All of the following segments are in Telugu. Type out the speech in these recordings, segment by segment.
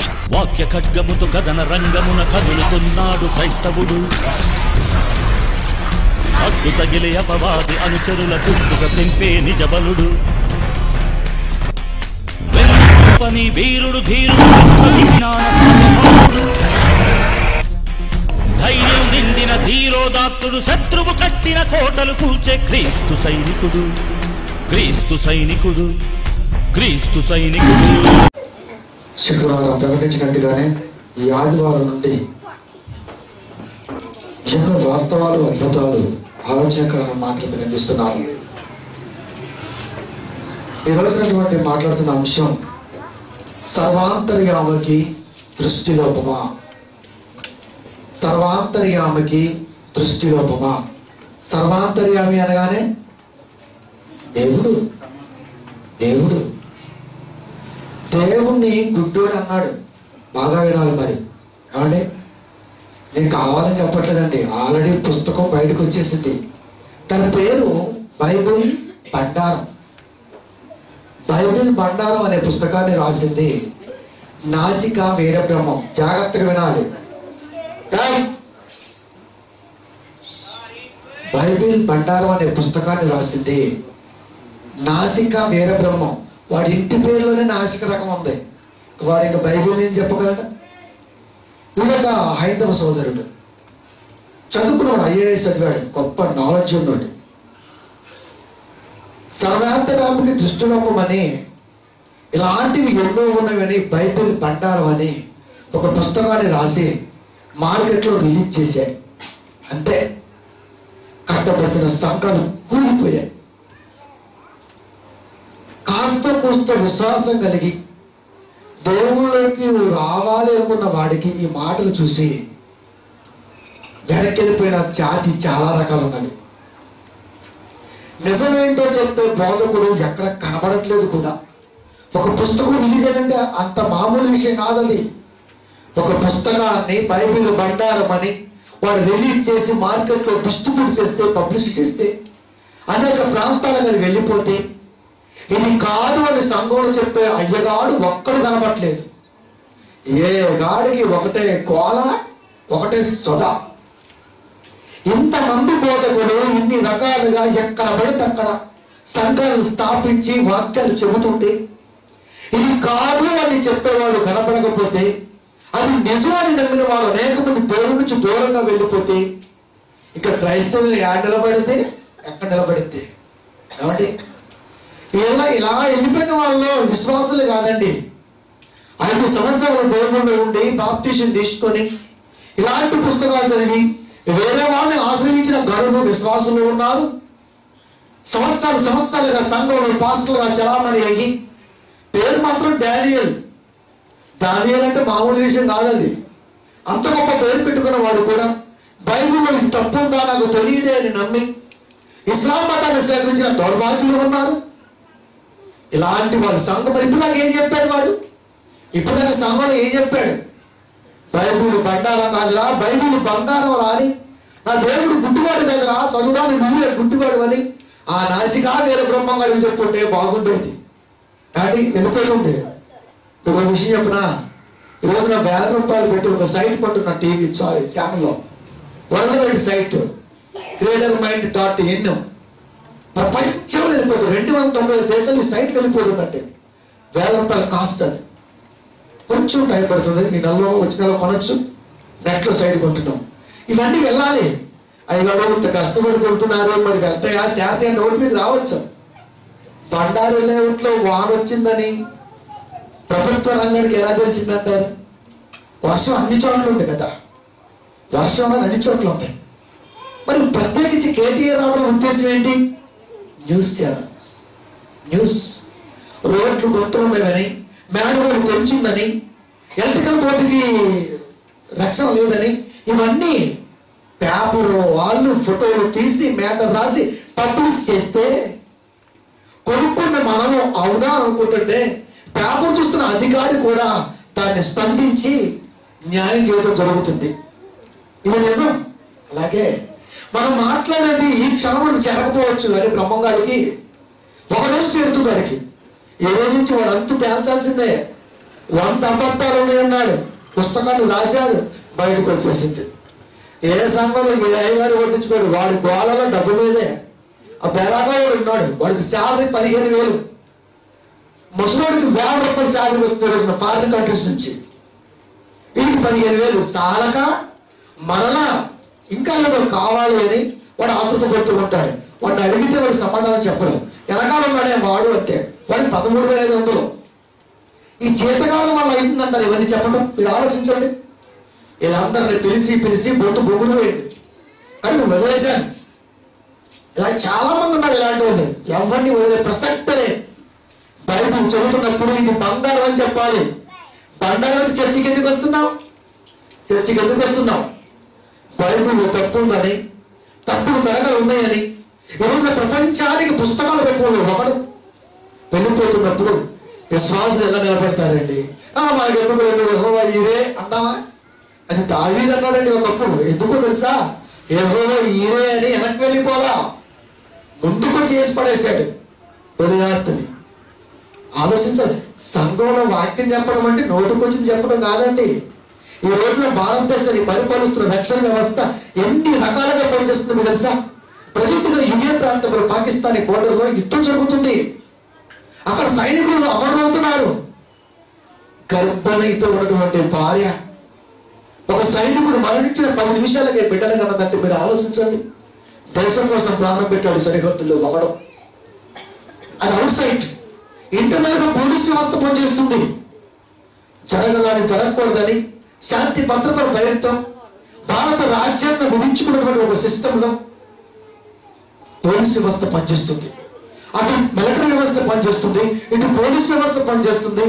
వాక్య ఖడ్గముతో కథన రంగమున కదులుతున్నాడు క్రైస్తవుడు అడ్డు తగిలే అపవాది అనుచరుల చుట్టుక తెంపే నిజబలుడు పని వీరుడు ధీరుడు విజ్ఞాన సమభావుడు. ధైర్యం నిండిన ధీరోదాత్తుడు శత్రువు కట్టిన కోటలు కూల్చే క్రీస్తు సైనికుడు క్రీస్తు సైనికుడు క్రీస్తు సైనికుడు శుక్రవారం ప్రకటించినట్టుగానే ఈ ఆదివారం నుండి ఎన్నో వాస్తవాలు అద్భుతాలు ఆలోచనకరమైన మాటలు మీరు అందిస్తున్నారు ఈ రోజునటువంటి మాట్లాడుతున్న అంశం సర్వాంతర్యామకి దృష్టిలోపమా సర్వాంతర్యామకి దృష్టిలోపమా సర్వాంతర్యామి అనగానే దేవుడు దేవుడు దేవుణ్ణి గుడ్డోడు అన్నాడు బాగా వినాలి మరి ఏమండి నేను కావాలని చెప్పట్లేదండి ఆల్రెడీ పుస్తకం బయటకు వచ్చేసింది తన పేరు బైబిల్ బండారం బైబిల్ బండారం అనే పుస్తకాన్ని రాసింది నాసిక వీరబ్రహ్మం జాగ్రత్తగా వినాలి ఏయ్! బైబిల్ బండారం అనే పుస్తకాన్ని రాసింది నాసిక వీరబ్రహ్మం వాడి ఇంటి పేరులోనే నాసిక రకం ఉంది వాడు ఇంకా బైబిల్ ఏం చెప్పగలడు ఈయన హైందవ సోదరుడు చదువుకున్నాడు ఐఏఎస్ చదివాడు గొప్ప నాలెడ్జ్ ఉన్నాడు సర్వాంతరాముకి దృష్టిలోపమని ఇలాంటివి ఎన్నో ఉన్నవని బైబిల్ బండారం అని ఒక పుస్తకాన్ని రాసి మార్కెట్లో రిలీజ్ చేశాడు అంతే కట్టబడుతున్న సంఘాలు కూలిపోయాయి కాస్త కూస్త విశ్వాసం కలిగి దేవుళ్ళకి రావాలి అనుకున్న వాడికి ఈ మాటలు చూసి వెనక్కి వెళ్ళిపోయిన జాతి చాలా రకాలు ఉన్నవి నిజమేంటో చెప్పే బోధకుడు ఎక్కడ కనబడట్లేదు కూడా ఒక పుస్తకం రిలీజ్ అయిందంటే అంత మామూలు విషయం కాదది ఒక పుస్తకాన్ని బైబిల్ బండారం అని వాడు రిలీజ్ చేసి మార్కెట్లో డిస్ట్రిబ్యూట్ చేస్తే పబ్లిష్ చేస్తే అనేక ప్రాంతాలకు వెళ్ళిపోతే ఇది కాదు అని సంఘంలో చెప్పే అయ్యగాడు ఒక్కడు కనబట్లేదు ఏ గాడికి ఒకటే కోల ఒకటే సొద ఇంతమంది బోధకులు ఇన్ని రకాలుగా ఎక్కడ పడితే అక్కడ సంఘాలను స్థాపించి వాక్యాలు చెబుతుంటే ఇది కాదు అని చెప్పేవాడు కనపడకపోతే అది నిజమని నమ్మిన వారు అనేక మంది దేవుడి నుంచి దూరంగా వెళ్ళిపోతే ఇక క్రైస్తవులు యాడ్ నిలబడితే ఎక్కడ నిలబడితే ఏమండి ఇలా ఇలా వెళ్ళిపోయిన వాళ్ళలో విశ్వాసులు కాదండి ఐదు సంవత్సరాల దేవుళ్ళు ఉండి బాప్తీషన్ తీసుకొని ఇలాంటి పుస్తకాలు చదివి వేరే వాళ్ళని ఆశ్రయించిన గరుడు విశ్వాసులు ఉన్నారు సంవత్సరాలు సంవత్సరాలుగా సంఘంలో పాస్టర్లుగా చలామణి అయ్యి పేరు మాత్రం డానియల్ డానియల్ అంటే మామూలు విషయం కాదది అంత గొప్ప పేరు పెట్టుకున్న వాడు కూడా బైబిల్లో ఇది తప్పు ఉందా నాకు తెలియదే అని నమ్మి ఇస్లాం మతాన్ని స్వీకరించిన దౌర్భాగ్యులు ఉన్నారు ఇలాంటి వాడు సంఘం మరి ఇప్పుడు నాకు ఏం చెప్పాడు వాడు ఇప్పుడు దాకా సంఘంలో ఏం చెప్పాడు బైబిల్ బండారం కాదురా బైబిల్ బంగారం రా అని నా దేవుడు గుడ్డివాడు కదరా చదువురాని నువ్వే గుడ్డివాడు అని ఆ నాసికా వేరే బ్రహ్మంగాడు చెప్పుకుంటే బాగుండేది కాబట్టి వెళ్ళిపోతుంది ఒక విషయం చెప్పనా ఈ రోజున వేల రూపాయలు పెట్టి ఒక సైట్ పట్టున్న టీవీ సారీ ఛానల్లో world wide site creator mind dot in ప్రపంచం వెళ్ళిపోతుంది రెండు వందల తొంభై దేశాలు ఈ సైట్ వెళ్ళిపోతుందంటే వేల రూపాయల కాస్ట్ అది కొంచెం టైం పడుతుంది మీ నెలలో వచ్చిన నెలలో కొనొచ్చు నెట్లో సైడ్ కొంటున్నాం ఇవన్నీ వెళ్ళాలి అవి వాడు ఇంత కష్టపడి కొడుతున్నారు మరి వెళ్తాయా శాంతి అంటే ఒకటి మీద రావచ్చు బండారు లేఅవుట్లో వాన వచ్చిందని ప్రభుత్వ రంగానికి ఎలా తెలిసిందంటారు వర్షం అన్ని చోట్ల ఉంది కదా వర్షం అనేది అన్ని చోట్ల ఉంది మరి ప్రత్యేకించి కేటీఆర్ రావడం ఉద్దేశం ఏంటి న్యూస్ ఛానల్ న్యూస్ రోడ్లు కొత్త ఉండవని మేడ రోడ్డు తెరిచిందని ఎలక్ట్రికల్ బోర్డుకి రక్షణ లేదని ఇవన్నీ పేపర్ వాళ్ళు ఫోటోలు తీసి మేటర్ రాసి పబ్లిష్ చేస్తే కొనుక్కున్న మనము అవునా అనుకుంటుంటే పేపర్ చూస్తున్న అధికారి కూడా దాన్ని స్పందించి న్యాయం చేయడం జరుగుతుంది ఇది నిజం అలాగే మనం మాట్లాడేది ఈ క్షణం జరగకపోవచ్చు కానీ బ్రహ్మంగాడికి ఒక రోజు చేరుతున్నాడికి ఏ రోజు నుంచి వాడు అంతు తేల్చాల్సిందే వంద అబద్ధాలు ఉన్నాయన్నాడు పుస్తకాన్ని రాశాడు బయటకు వచ్చేసింది ఏ సంఘంలో ఏ అయ్యగారు పట్టించుకోడు వాడి గోళలో డబ్బు మీదే ఆ బెరాగాడు ఉన్నాడు వాడికి శాలరీ పదిహేను వేలు ముసలోడికి వేల రూపాయలు శాలరీ వస్తుంది రోజున ఫారిన్ కంట్రీస్ నుంచి వీడికి పదిహేను వేలు సాలక మరలా ఇంకా ఏదో కావాలి అని వాడు ఆతృత పడుతూ ఉంటాడు వాడిని అడిగితే వాడు సమాధానం చెప్పడం వెనకాల ఉన్నాడే వాడు అంతే వాడికి పదమూడు వేల ఐదు వందలు ఈ జీతకాలం వల్ల అవుతుందంటారు ఇవన్నీ చెప్పడం మీరు ఆలోచించండి వీళ్ళందరినీ పిలిచి పిలిచి బొట్టు బొగ్గులు పోయింది కానీ నేను వదిలేశాను ఇలా చాలా మంది ఉన్నారు ఇలాంటి వాళ్ళు ఎవరిని వదిలే ప్రసక్తే లేదు. బైబిల్ చదువుతున్నప్పుడు ఇది బంగారం అని చెప్పాలి బంగారం అంటే చర్చికి ఎందుకు వస్తున్నావు చర్చికి ఎందుకు వస్తున్నావు బైబిల్ తప్పు ఉందని తప్పుడు తరగలు ఉన్నాయని ఈరోజు ప్రపంచానికి పుస్తకాలు పెట్టుకోండి ఒకడు వెళ్ళిపోతున్నప్పుడు విశ్వాసులు ఎలా నిలబడతారండి ఆ మనకి ఎందుకు రెండు యెహోవా ఈరే అందామా అది దావీదు అన్నాడండి ఒకప్పుడు ఎందుకో తెలుసా యెహోవా ఈరే అని వెనక్కి వెళ్ళిపోలా ముందుకు చేసి పడేశాడు హృదయార్థని ఆలోచించాలి సంఘంలో వాక్యం చెప్పడం అంటే నోటుకొచ్చింది చెప్పడం కాదండి ఈ రోజున భారతదేశాన్ని పరిపాలిస్తున్న రక్షణ వ్యవస్థ ఎన్ని రకాలుగా పనిచేస్తుంది మీకు తెలుసా ప్రజెంట్గా యుఏ ప్రాంతంలో పాకిస్తానీ బోర్డర్లో యుద్ధం జరుగుతుంది అక్కడ సైనికులు అమరవుతున్నారు గర్భణితో ఉన్నటువంటి భార్య ఒక సైనికుడు మరణించిన పది నిమిషాలకే బిడ్డలు కన్నదంటే మీరు ఆలోచించండి దేశం కోసం ప్రాణం పెట్టాడు సరిహద్దుల్లో ఒకడు అది అవుట్ సైడ్ ఇంటర్నల్ గా పోలీస్ వ్యవస్థ పనిచేస్తుంది జరగదని జరగకూడదని శాంతి భద్రతల పేరుతో భారత రాజ్యాంగం విధించుకున్నటువంటి ఒక సిస్టంలో పోలీస్ వ్యవస్థ పనిచేస్తుంది అటు మిలిటరీ వ్యవస్థ పనిచేస్తుంది ఇటు పోలీస్ వ్యవస్థ పనిచేస్తుంది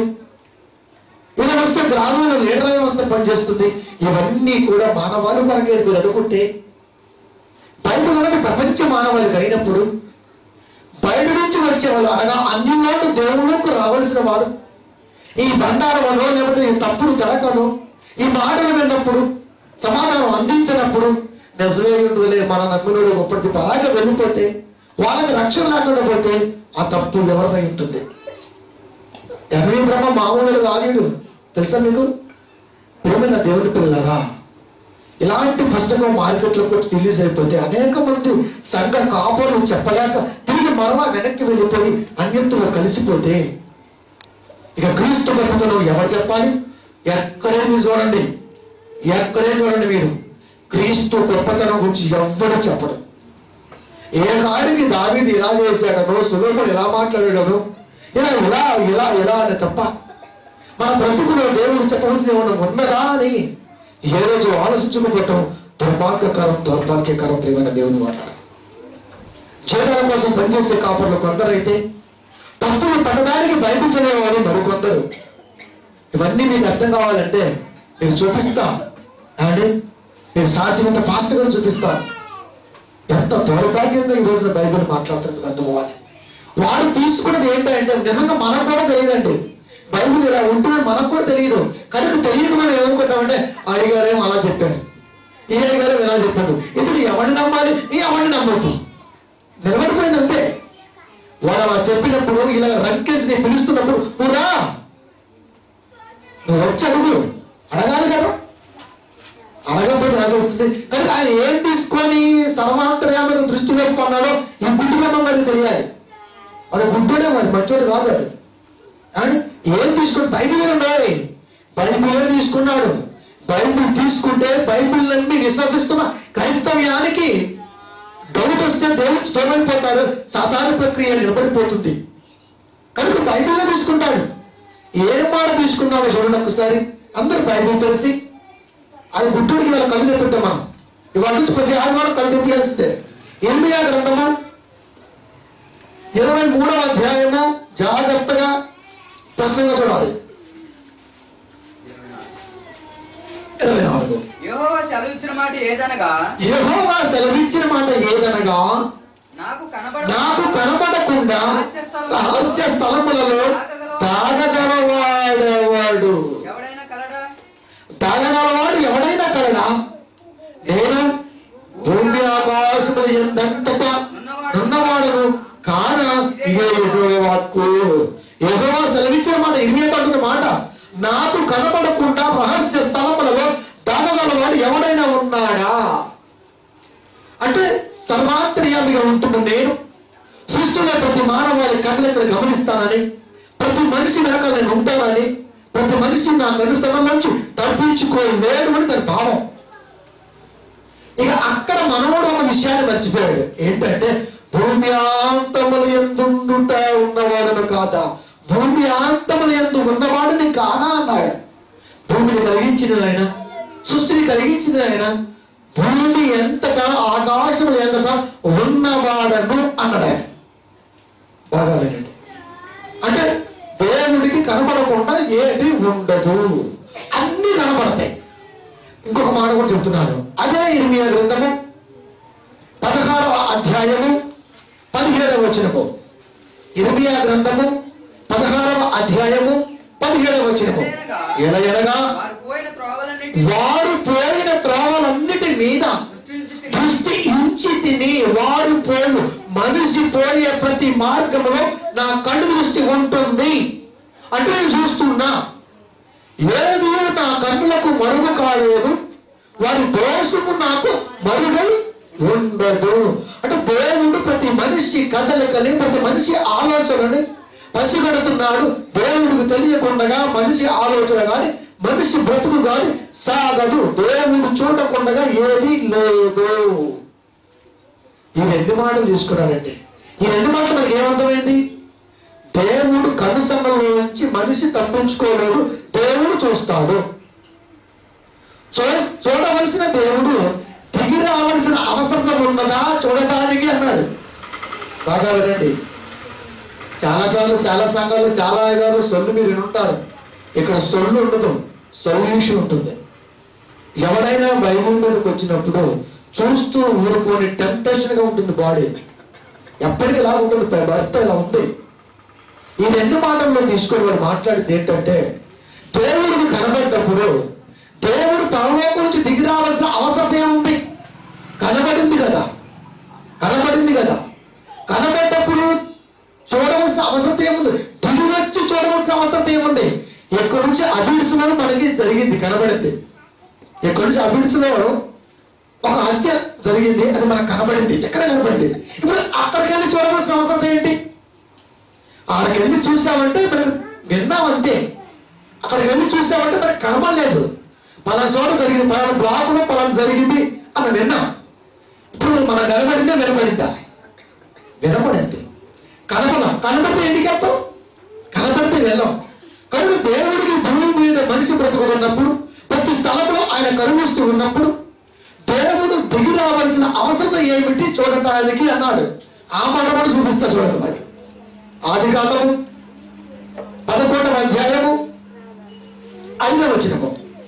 ఇలా వస్తే గ్రామంలో లీడర్ వ్యవస్థ పనిచేస్తుంది ఇవన్నీ కూడా మానవాళి కొరకే మీరు అనుకుంటే బైబిల్ అనేది ప్రపంచ మానవాళికి అయినప్పుడు బయట నుంచి వచ్చేవాళ్ళు అనగా అన్ని వాళ్ళు దేవుళ్ళకు రావాల్సిన వారు ఈ బండారమనో లేకపోతే ఈ తప్పుడు తడకను ఈ మాటలు విన్నప్పుడు సమాధానం అందించినప్పుడు నిజమే ఉంటుందిలే మన నమ్మినోడు గొప్పటి అలాగే వెళ్ళిపోతే వాళ్ళకి రక్షణ లేకుండా పోతే ఆ తప్పు ఎవరిపై ఉంటుంది ఎర్రీ బ్రహ్మ మామూలు కాదు తెలుసా మీకు ప్రేమైన దేవుని పిల్లరా ఇలాంటి పుస్తకం మార్కెట్లోకి వచ్చి రిలీజ్ అయిపోతే అనేక మంది సంఘ కాపులు చెప్పలేక తిరిగి మరలా వెనక్కి వెళ్ళిపోయి అన్యంతులో కలిసిపోతే ఇక క్రీస్తు గొప్పతనం ఎవరు చెప్పాలి ఎక్కడే మీరు చూడండి ఎక్కడే చూడండి మీరు క్రీస్తు గొప్పతనం గురించి ఎవ్వడు చెప్పడు ఏ కాడికి దావీది ఇలా చేశాడనో సులోముడు ఇలా మాట్లాడాడనో ఇలా ఇలా ఇలా ఇలా అని తప్ప మన బ్రతుకులో దేవుడు చెప్పవలసిన ఏమైనా ఉన్నదా అని ఏ రోజు ఆలోచించుకోవటం దుర్భాగ్యకరం దౌర్భాగ్యకరం ప్రేమైన దేవుని మాట జీవనం కోసం పనిచేసే కాపర్లు కొందరైతే తప్పులు పట్టడానికి బైబిల్ చదివేవారు మరికొందరు ఇవన్నీ మీకు అర్థం కావాలంటే నేను చూపిస్తా అండి నేను సాధ్యమంత ఫాస్ట్ గా చూపిస్తాను ఎంత దౌర్భాగ్యంగా ఈ రోజున బైబిల్ మాట్లాడుతుంది అర్థమవ్వాలి వాడు తీసుకున్నది ఏంటంటే నిజంగా మనకు కూడా తెలియదండి బైబిల్ ఇలా ఉంటుందని మనకు కూడా తెలియదు కనుక తెలియదు మనం ఏమనుకుంటామంటే అయ్యగారేమో అలా చెప్పారు ఈ అయ్యగారు ఇలా చెప్పాడు ఇది ఎవరిని నమ్మాలి ఈ ఎవరిని నమ్మొద్దు నిలబడిపోయింది అంతే వాడు అలా చెప్పినప్పుడు ఇలా రంకేసి నేను పిలుస్తున్నప్పుడు నువ్వు రా నువ్వు వచ్చి అడుగు అడగాలి కదా అడగకపోతే అది వస్తుంది కానీ ఆయన ఏం తీసుకొని సర్వాంతర్యామైన దృష్టి పెట్టుకున్నాడో ఈ గుడ్డి మనకి తెలియాలి వాడు గుడ్డుడే మరి మంచోడు కాదు వాడు కానీ ఏం తీసుకుని బైబిల్ ఉన్నాయి బైబిల్ తీసుకున్నాడు బైబిల్ తీసుకుంటే బైబిల్ అన్ని విశ్వసిస్తున్న క్రైస్తవ్యానికి డౌట్ వస్తే దేవుడు స్థిరమైపోతాడు సాధారణ ప్రక్రియ నిలబడిపోతుంది కనుక బైబిల్లో తీసుకుంటాడు ఏ మాట తీసుకున్నాడో చూడండి ఒకసారి అందరు బైబిల్ తెలిసి అది గుడ్డుడికి వాళ్ళ కళ్ళు తెప్పిట్టాం మనం ఇవాళ నుంచి ప్రతి ఆదివారం కళ్ళు తెప్పిస్తే ఎనిమిది గ్రంథము ఇరవై మూడవ అధ్యాయము జాగ్రత్తగా ప్రశ్నగా చూడాలి ఇరవై నాలుగు యెహోవా సెలవిచ్చిన మాట ఏదనగా యెహోవా సెలవిచ్చిన మాట ఏదనగా నాకు కనబడ నాకు కనబడకుండా రహస్య స్థలములలో తాగగలవాడెవడు ఎవడైనా కలడా తాగగలవాడు ఎవడైనా కలడా నేను భూమి ఆకాశములు ఎంతంతటా ఉన్నవాడును కాన ఇదే యెహోవా వాక్కు యెహోవా సెలవిచ్చిన మాట ఇరిమి అంటున్న మాట నాకు కనబడకుండా రహస్య స్థలములలో దాగగలవాడు ఎవడైనా ఉన్నాడా అంటే సర్వాంతర్యామిగా ఉంటున్న నేను సృష్టిలో ప్రతి మానవాళి కళ్ళెక్కడ గమనిస్తానని ప్రతి మనిషి వెనక నేను ఉంటానని ప్రతి మనిషి నా కనుసరం నుంచి తప్పించుకోలేడు అని దాని భావం ఇక అక్కడ మనవడు ఒక విషయాన్ని మర్చిపోయాడు ఏంటంటే భూమి ఆంతములు ఎందుండుట ఉన్నవాడును కాదా భూమి ఆంతములు ఎందు ఉన్నవాడిని కాదా అన్నాడు భూమిని కలిగించిన ఆయన సృష్టిని కలిగించిన ఆయన భూమి ఎంతటా ఆకాశం ఎంతటా ఉన్నవాడను అన్నాడు ఆయన బాగా వినండి అంటే దేవుడికి కనపడకుండా ఏది ఉండదు అన్ని కనపడతాయి ఇంకొక మాట కూడా చెప్తున్నాను అదే ఇర్మియా గ్రంథము పదహారవ అధ్యాయము పదిహేడవ వచనము ఇర్మియా గ్రంథము పదహారవ అధ్యాయము పదిహేడవ వచనము ఎలా ఎనగా వారు పోయిన త్రోవలన్నిటి వారు పోయిన త్రోవలన్నిటి మీద దృష్టించి దృష్టి ఇంచి తిని వారు పోలు మనిషి పోయే ప్రతి మార్గంలో నా కళ్ళు దృష్టి ఉంటుంది అంటే నేను చూస్తున్నా ఏది నా కన్నులకు మరుగు కాలేదు వారి దోషము నాకు మరుగై ఉండదు అంటే దేవుడు ప్రతి మనిషి కదలికని ప్రతి మనిషి ఆలోచనని పసిగడుతున్నాడు దేవుడికి తెలియకుండా మనిషి ఆలోచన గాని మనిషి బ్రతుకు గాని సాగదు దేవుడు చూడకుండా ఏది లేదు ఈ రెండు మాటలు తీసుకున్నాడండి ఈ రెండు మాటలు మనకి ఏమర్థమైంది దేవుడు కనుసన్నలో నుంచి మనిషి తప్పించుకోలేడు దేవుడు చూస్తాడు చూ- చూడవలసిన దేవుడు దిగి రావలసిన అవసరం ఉన్నదా చూడటానికి అన్నాడు బాగా వినండి చాలాసార్లు చాలా సంఘాలు చాలా గారు సొల్లు మీరు వినుంటారు ఇక్కడ సొల్లు ఉండదు సొల్యూషన్ ఉంటుంది ఎవరైనా బైబుల్ మీదకి వచ్చినప్పుడు చూస్తూ ఊరుకొని టెంప్టేషన్ గా ఉంటుంది బాడీ ఎప్పటికీ ఇలా ఉంటుంది భర్త ఇలా ఉంది ఈ రెండు మాటల్లో తీసుకొని వాడు మాట్లాడితే ఏంటంటే దేవుడికి కనబడ్డప్పుడు దేవుడు పరలోకం నుంచి దిగి రావాల్సిన అవసరం ఏముంది కనబడింది కదా కనబడింది కదా కనబడ్డప్పుడు చూడవలసిన అవసరం ఏముంది దిగి వచ్చి చూడవలసిన అవసరం ఏముంది ఎక్కడి నుంచి అభిడ్స్లో మనకి జరిగింది కనబడింది ఎక్కడి నుంచి అభిడ్స్లో ఒక హత్య జరిగింది అది మనకు కనబడింది ఎక్కడ కనబడింది ఇప్పుడు అక్కడికి వెళ్ళి చూడవలసిన అవసరం ఏంటి అక్కడికి వెళ్ళి చూసామంటే మనకు విన్నాం అంతే అక్కడికి వెళ్ళి చూసామంటే మనకు కనబడలేదు పలానా చోట జరిగింది పలానా బ్లాకులో పలానా జరిగింది అని విన్నాం ఇప్పుడు మన కనబడిందా వినబడిందా వినపడింది కనపడ కనబడితే ఎందుకు వెళ్తాం కనబడితే వెళ్ళాం కనుక దేవుడికి భూమి మీద మనిషి బ్రతుకుతున్నప్పుడు ప్రతి స్థలంలో ఆయన కరుణిస్తూ ఉన్నప్పుడు దేవుడు దిగి రావలసిన అవసరం ఏమిటి చూడటానికి అన్నాడు ఆ మాట కూడా చూపిస్తా చూడండి మరి ఆది కాలము పదకొండవ అధ్యాయము ఐదవ వచనము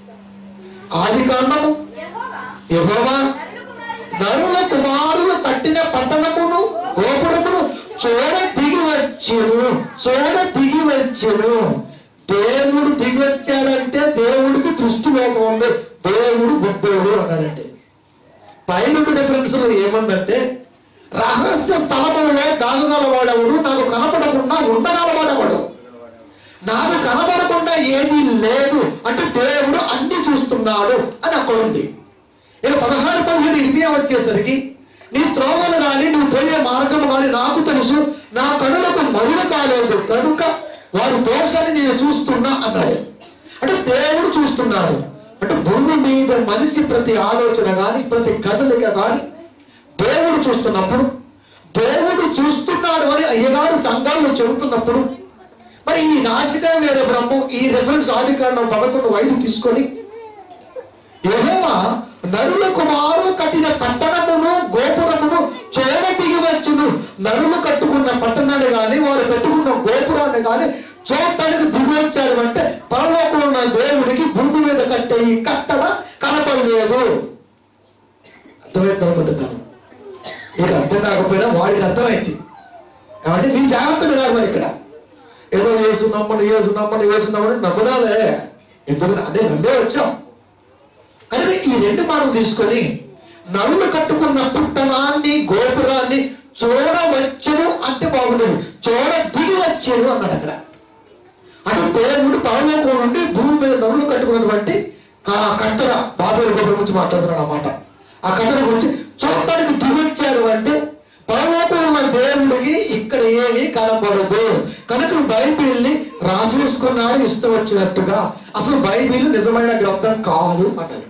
ఆది కాండము యెహోవా నరుల కుమారులు కట్టిన పట్టణమును గోపురమును చూడ దిగి వచ్చెను చూడ దిగి వచ్చెను దేవుడు దిగి వచ్చాడంటే దేవుడికి దృష్టి లోపం ఉంది దేవుడు గొప్పడు అన్నాడంటే పైన డిఫరెన్స్ ఏమందంటే రహస్య స్థలములలో దాగగలవాడెవడు నాకు కనపడకుండా ఉండగలవాడెవడు నాకు కనబడకుండా ఏది లేదు అంటే దేవుడు అన్ని చూస్తున్నాడు అని అక్కడ ఉంది ఇక పదహారు పదిహేడు ఇర్మియా వచ్చేసరికి నీ త్రోవలు కానీ నువ్వు పోయే మార్గం కానీ నాకు తెలుసు నా కనులకు మరుడు కాలేదు కనుక వారి దోషాన్ని నేను చూస్తున్నా అన్నాడు అంటే దేవుడు చూస్తున్నాడు అంటే భూమి మీద మనిషి ప్రతి ఆలోచన కానీ ప్రతి కదలిక కానీ దేవుడు చూస్తున్నప్పుడు దేవుడు చూస్తున్నాడు అని అయ్యగారు సంఘాల్లో చెబుతున్నప్పుడు మరి ఈ నాశనం లేదా బ్రహ్మం ఈ రెఫరెన్స్ ఆదికాండం పదకొండు ఐదు తీసుకొని యెహోవా నరుల కుమారు కట్టిన పట్టణమును గోపురమును చూడ దిగి వచ్చును నరులు కట్టుకున్న పట్టణాన్ని గాని వారు పెట్టుకున్న గోపురాన్ని గాని చూడటానికి దిగి వచ్చారు అంటే పరలోకంలో ఉన్న దేవుడికి భూమి మీద కట్టే ఈ కట్టడ కనపడలేదు అర్థమైంది అనుకుంటున్నాను మీకు అర్థం కాకపోయినా వాడికి అర్థమైంది కాబట్టి మీ జాగ్రత్త వినాలి మరి ఇక్కడ ఏదో వేసు నమ్మని వేసు నమ్మని వేసు నమ్మని నమ్మనాలే ఎందుకు అదే నమ్మే వచ్చాం కనుక ఈ రెండు మాటలు తీసుకొని నరులు కట్టుకున్న పుట్టణాన్ని గోపురాన్ని చూడవచ్చును అంటే బాగుండదు చూడ దిగి వచ్చాను అన్నాడు అక్కడ అంటే దేవుడు పరలోకం నుండి భూమి మీద నరులు కట్టుకున్నటువంటి ఆ కట్టడ బాబేలు గోపురం గురించి మాట్లాడుతున్నాడు అన్నమాట ఆ కట్టడ గురించి చూడటానికి దిగొచ్చారు అంటే పరలోకం ఉన్న దేవుడికి ఇక్కడ ఏమీ కనపడదు కనుక బైబిల్ని రాసేసుకున్నాడు ఇష్టం వచ్చినట్టుగా అసలు బైబిల్ నిజమైన గ్రంథం కాదు అన్నాడు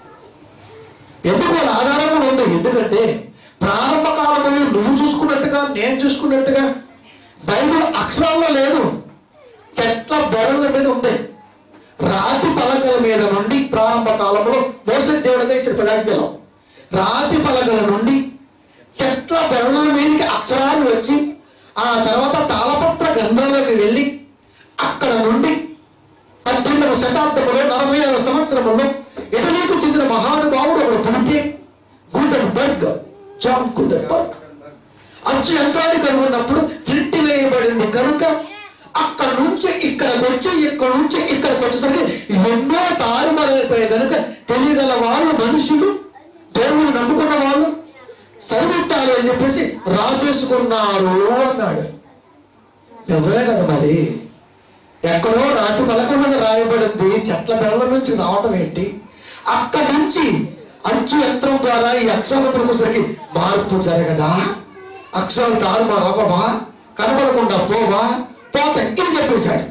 ఎందుకు వాళ్ళ ఆధారం కూడా ఉంది ఎందుకంటే ప్రారంభ కాలంలో నువ్వు చూసుకున్నట్టుగా నేను చూసుకున్నట్టుగా బైబిల్ అక్షరాల్లో లేదు చెట్ల బెరల మీద ఉంది రాతి పలకల మీద నుండి ప్రారంభ కాలంలో మోసటి దేవుడితో ఇచ్చిన పదార్థం రాతి పలకల నుండి చెట్ల బెరల మీదకి అక్షరాలు వచ్చి ఆ తర్వాత తాళపత్ర గ్రంథంలోకి వెళ్ళి అక్కడ నుండి పద్దెనిమిదవ శతాబ్దంలో నలభై ఆరు సంవత్సరంలో ఇటలీకి చెందిన మహానుభావుడు ఒకడు పుడితే గుండెన్ బర్గ్ జాన్ గుండెన్ బర్గ్ అచ్చు యంత్రాన్ని కనుగొన్నప్పుడు ప్రింట్ వేయబడింది కనుక అక్కడ నుంచి ఇక్కడికి వచ్చి ఇక్కడ నుంచి ఇక్కడికి వచ్చేసరికి ఎన్నో తారుమారైపోయాయి కనుక తెలియగల వాళ్ళు మనుషులు దేవుడు నమ్ముకున్న వాళ్ళు సరిపెట్టాలి అని చెప్పేసి రాసేసుకున్నారు అన్నాడు నిజమే కదా మరి ఎక్కడో నాటు పలక మీద రాయబడింది చెట్ల బెల్ల నుంచి రావటం ఏంటి అక్కడి నుంచి అంచు యంత్రం ద్వారా ఈ అక్షరములకు మార్పు జరగదా అక్షరం తారుమా రవ్వవా కనబడకుండా పోవా పోత ఇది చెప్పేశాడు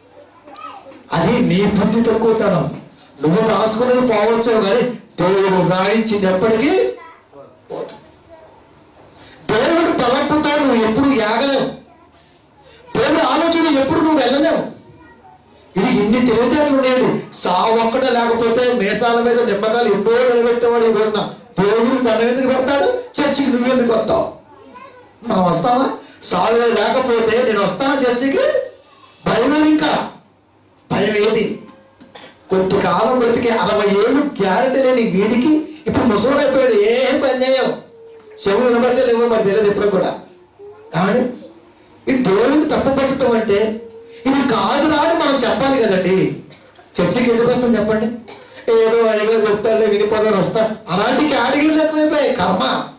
అది నీ బుద్ధి తక్కువతనం నువ్వు రాసుకునేది పోవచ్చు కానీ దేవుడు రాయించింది ఎప్పటికీ పోదు. దేవుడు తలంపుతో నువ్వు ఎప్పుడు యాగలేవు దేవుడి ఆలోచన ఎప్పుడు నువ్వు వెళ్ళలేవు ఇది ఇన్ని తెలివితేటలు ఉండేది సావు ఒక్కడే లేకపోతే మేసాల మీద నిమ్మకాలు ఎన్నో నిలబెట్టేవాడు ఈ రోజున దేవుడు దండం ఎందుకు పెడతాడు చర్చికి నువ్వు ఎందుకు వస్తావు మనం వస్తావా సావు లేకపోతే నేను వస్తాను చర్చికి భయం ఇంకా భయం ఏది కొద్ది కాలం బ్రతికి అరవై ఏళ్ళు గ్యారెంటీ లేని వీడికి ఇప్పుడు ముసలు అయిపోయాడు ఏం పని చేయవు చెవులు వినబడితే లేవో మరి తెలియదు ఎప్పుడు కూడా కానీ ఈ దేవుడిని తప్పు పట్టడం అంటే ఇది కాదు రా అని మనం చెప్పాలి కదండి చర్చికి ఎందుకు వస్తాం చెప్పండి ఏదో అయ్యగారు చెప్తారులే వినిపోదారు వస్తా అలాంటి కేటగిరీలు ఎక్కువైపోయాయి కర్మ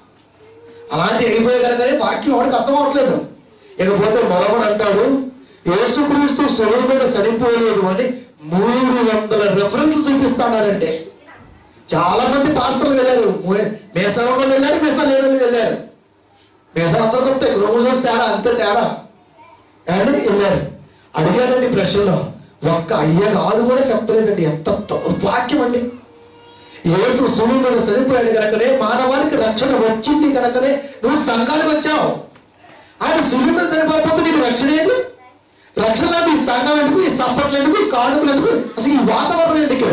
అలాంటి అయిపోయే కనుకనే వాక్యం వాడికి అర్థం అవట్లేదు ఇకపోతే మరొకడు అంటాడు యేసుక్రీస్తు స్వరం మీద సరిపోలేదు అని మూడు వందల రెఫరెన్స్ చూపిస్తానంటే చాలా మంది పాస్టర్లు వెళ్ళారు మేసరంలో వెళ్ళారు మేసాలు లేని వెళ్ళారు మేసాలు అందరికి వస్తాయి క్రోమోజోమ్స్ తేడా అంతే తేడా అండ్ వెళ్ళారు అడిగారండి ప్రశ్నలో ఒక్క అయ్య కాదు కూడా చెప్పలేదండి ఎంత వాక్యం అండి యేసు సులువులో సరిపోయాడు కనుకనే మానవానికి రక్షణ వచ్చింది కనుకనే నువ్వు సంఘానికి వచ్చావు ఆయన సులువు మీద సరిపోతే నీకు రక్షణ ఏది రక్షణ లేదు ఈ సంఘం ఎందుకు ఈ సంపట్లు ఎందుకు ఈ కానుకలు ఎందుకు అసలు ఈ వాతావరణం ఎందుకు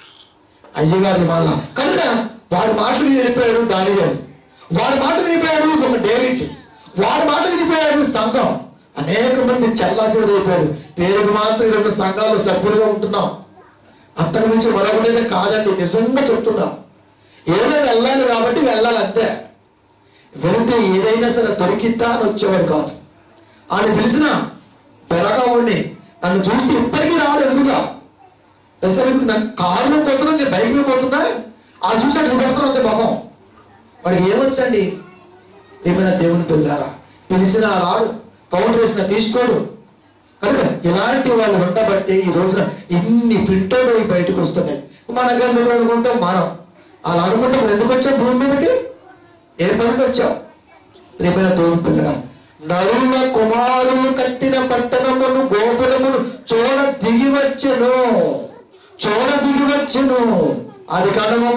అయ్యగారి వాళ్ళ కనుక వాడి మాటలు వినిపోయాడు దానిలో వాడి మాట వినిపోయాడు ఒక డేవిడ్ వాడి మాట వినిపోయాడు సంఘం అనేక మంది చల్లా అయిపోయాడు పేరుకు మాత్రం ఈరోజు సంఘాలు సభ్యులుగా ఉంటున్నాం అంతకు మించి మరొకటి కాదండి నిజంగా చెప్తున్నా ఏదో వెళ్ళాలి కాబట్టి వెళ్ళాలి అంతే వెళితే ఏదైనా సరే దొరికిద్దా అని వచ్చేవాడు కాదు ఆయన పిలిచిన పెరగా ఉండి నన్ను చూస్తే ఇప్పటికీ రాడు ఎదురుగా తెలుసా మీకు నాకు కారులో పోతున్నా నేను బైక్ మీద పోతున్నా ఆ చూసి అటు పెడుతున్నా అంతే మొహం వాడికి ఏమొచ్చండి ఏమైనా దేవుని పిల్లారా పిలిచినా రాడు కౌంటర్ వేసిన తీసుకోడు కనుక ఇలాంటి వాళ్ళు ఉండబట్టి ఈ రోజున ఇన్ని ప్రింటెడ్ అవి బయటకు వస్తున్నాయి మన గంటలు అనుకుంటాం మనం అలా అనుకుంటే మనం ఎందుకు వచ్చాం భూమి మీదకి ఏ పనికి వచ్చాం రేపైనా దేవుని పిల్లరా నరుల కుమారులు కట్టిన పట్టణమును గోపురమును చూడ దిగి వచ్చెను చూడ దిగి వచ్చెను అది కారణము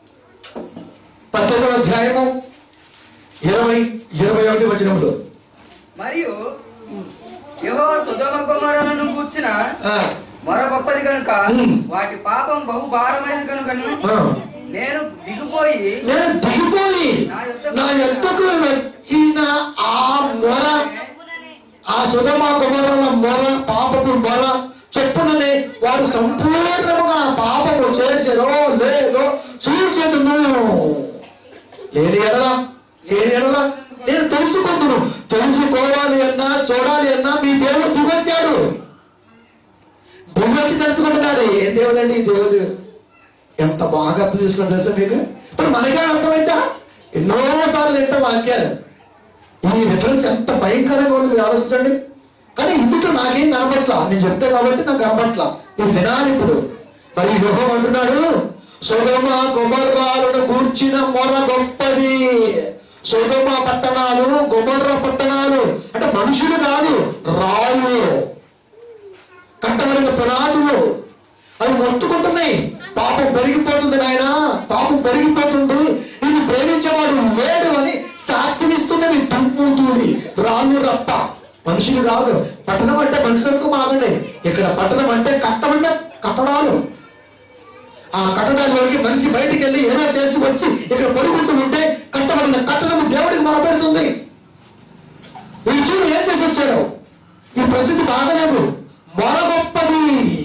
పద్దెనిమిది అధ్యాయము ఇరవై ఇరవై ఒకటి వచనములు మరియు యెహోవా సుధమ కుమారులను కూర్చిన ఆ, మరో గొప్పది కనుక ఉమ్. వాటి పాపం బహు భారమైనది కనుకను ఆ. నేను దిగిపోయి నేను దిగిపోయి నా ఎంతకు వచ్చిన ఆ మొర ఆ సుధమ కుమారుల మొర పాపపు మొర చెప్పునని వారు సంపూర్ణముగా పాపము చేసిరో లేదో చూచెదును లేని ఎడలా లేని ఎడలా నేను తెలుసుకుందును తెలుసుకోవాలి అన్నా చూడాలి అన్నా మీ దేవుడు దిగొచ్చాడు దిగొచ్చి తెలుసుకుంటున్నారు ఏం దేవుడు అండి ఈ దేవుడు ఎంత బాగా అర్థం చేసుకుని తెలుసా మీకు ఇప్పుడు మనకే అర్థమైందా ఎన్నోసార్లు వింటాం వాక్యాలు ఈ రిఫరెన్స్ ఎంత భయంకరంగా ఉంది మీరు ఆలోచించండి కానీ ఇందులో నాకేం కనపట్ల నేను చెప్తా కాబట్టి నాకు కనపట్ల నేను వినాలి ఇప్పుడు మరి యుహం అంటున్నాడు సుగమ గుమర్రాలను కూర్చిన మొర గొప్పది సుగమ పట్టణాలు గుమర్ర పట్టణాలు అంటే మనుషులు కాదు రాళ్ళు కట్టబడిన పునాదులు అవి మొత్తుకుంటున్నాయి పాపం పెరిగిపోతుంది నాయన పాపం పెరిగిపోతుంది ఇది ప్రేమించేవాడు లేడు అని సాక్షినిస్తున్నవి దుమ్ము ధూళి రాళ్ళు రప్ప మనుషులు కాదు పట్టణం అంటే మనుషులకు మాగండి ఇక్కడ పట్టణం అంటే కట్టబడిన కట్టడాలు ఆ కట్టడాల్లోకి మనిషి బయటికి వెళ్ళి ఏదో చేసి వచ్చి ఇక్కడ పడుకుంటూ ఉంటే కట్టబడిన కట్టడం దేవుడికి మొరపెడుతుంది ఈ చూడు ఏం చేసి వచ్చాడు ఈ ప్రసిద్ధి బాగలేదు మొర గొప్పది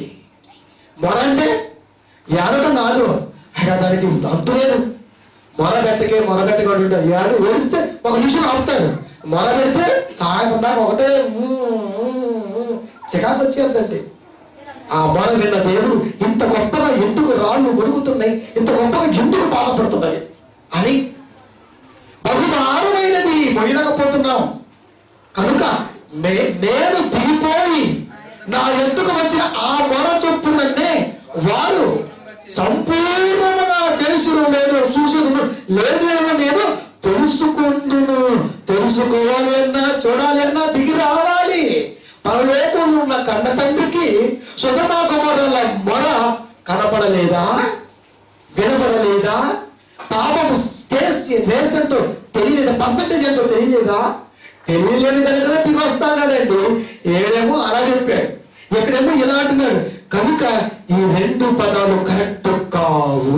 మొర అంటే ఏడటం కాదు అయ్యా దానికి అంతు లేదు మొర పెట్టకే మొర పెట్టగా ఉంటాడు ఏడు ఏడిస్తే ఒక నిమిషం ఆపుతాడు మొర పెడితే సాయంత్రం దాకా ఒకటే ఊ, ఊ, ఊ, చికాకు వచ్చేద్దండి ఆ మొర విన్న దేవుడు ఇంత గొప్పగా ఎందుకు రాళ్ళు మురుగుతున్నాయి ఇంత గొప్పగా ఎందుకు బాధపడుతున్నాయి అని బహుభారమైనది మొయ్యలేకపోతున్నాం కనుక నే- నేను దిగిపోయి నా ఎందుకు వచ్చిన ఆ మొర చొప్పునన్నే వారు సంపూర్ణంగా చేసును లేదు చూసును లేదు నేను తెలుసుకుందును తెలుసుకోవాలి అన్నా చూడాలి అన్నా దిగి రావాలి పరలోకంలో ఉన్న కన్న తండ్రికి సుధమా కుమారుల మొర కనపడలేదా వినబడలేదా పాపము స్టేజ్ దేశంతో తెలియలేదా పర్సంటేజ్ ఎంతో తెలియలేదా తెలియలేని కనుక దిగి వస్తానండి ఏడేమో అలా చెప్పాడు ఇక్కడేమో ఇలా అంటున్నాడు కనుక ఈ రెండు పదాలు కరెక్ట్ కావు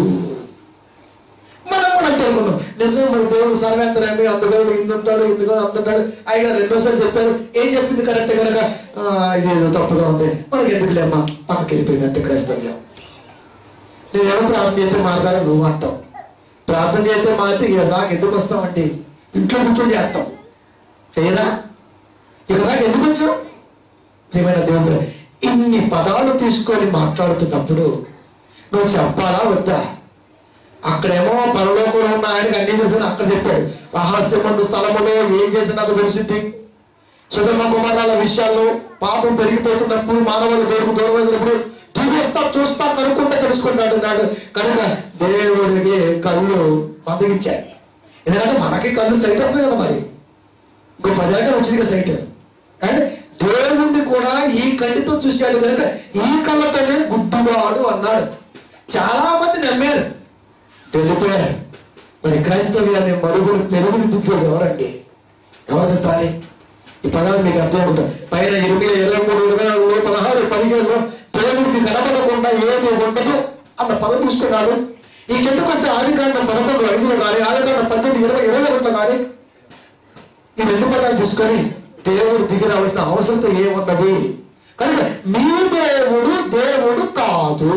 మనం కూడా అంటే అనుకున్నాం నిజం మరి దేవుడు సర్వేంతరమే అందులోడు ఇందుంటాడు ఇందులో అందుంటాడు ఆయన రెండోసారి చెప్పారు ఏం చెప్పింది కరెక్ట్ కనుక ఆ, ఇదేదో తప్పుగా ఉంది మనకి ఎందుకులేమ్మా పక్కకి వెళ్ళిపోయింది అంతే క్రైస్తవ్యం నేనేమో ప్రార్థన చేస్తే మారదారా నువ్వు అంటావు ప్రార్థన చేస్తే మారితే ఇక దాకా ఎందుకు వస్తామండి ఇంట్లో కూర్చొని చేస్తాం చేయరా ఇక దాకా ఎందుకు వచ్చావు ప్రియమైన దేవుడు ఇన్ని పదాలు తీసుకొని మాట్లాడుతున్నప్పుడు నువ్వు చెప్పాలా వద్దా అక్కడేమో పరలోకంలో ఉన్న ఆయనకి అన్ని చేసిన అక్కడ చెప్పాడు రహస్యమండు స్థలములో ఏం చేసినా నాకు తెలిసింది సుగమ కుమారాల విషయాల్లో పాపం పెరిగిపోతున్నప్పుడు మానవులు దేవుడు గౌరవించినప్పుడు తిరిగి వస్తా చూస్తా కనుక్కుంటే తెలుసుకున్నాడు నాడు కనుక దేవుడికి కళ్ళు మందగించాడు ఎందుకంటే మనకి కళ్ళు సైట్ అవుతుంది కదా మరి ఇంకో పదేళ్ళ వచ్చింది కదా సైట్ అంటే దేవుణ్ణి కూడా ఈ కంటితో చూశాడు కనుక ఈ కళ్ళతోనే గుడ్డువాడు అన్నాడు చాలా మంది నమ్మారు వెళ్ళిపోయారు మరి క్రైస్తవ్యాన్ని మరుగులు మెరుగులు దిద్దాడు ఎవరండి ఎవరు దిద్దాలి ఈ పదాలు మీకు అర్థం ఉంటాయి పైన ఇరవై ఇరవై మూడు ఇరవై నాలుగు పదహారు పదిహేడులో దేవుడికి కనపడకుండా ఏమి ఉండదు అన్న పదం తీసుకున్నాడు ఈ కిందకు వస్తే ఆదికాండ పదకొండు ఐదులో కానీ ఆదికాండ పద్దెనిమిది ఇరవై ఇరవై ఒకటిలో కానీ ఈ రెండు పదాలు తీసుకొని దేవుడు దిగి రావాల్సిన అవసరం ఏమున్నది కనుక మీ దేవుడు దేవుడు కాదు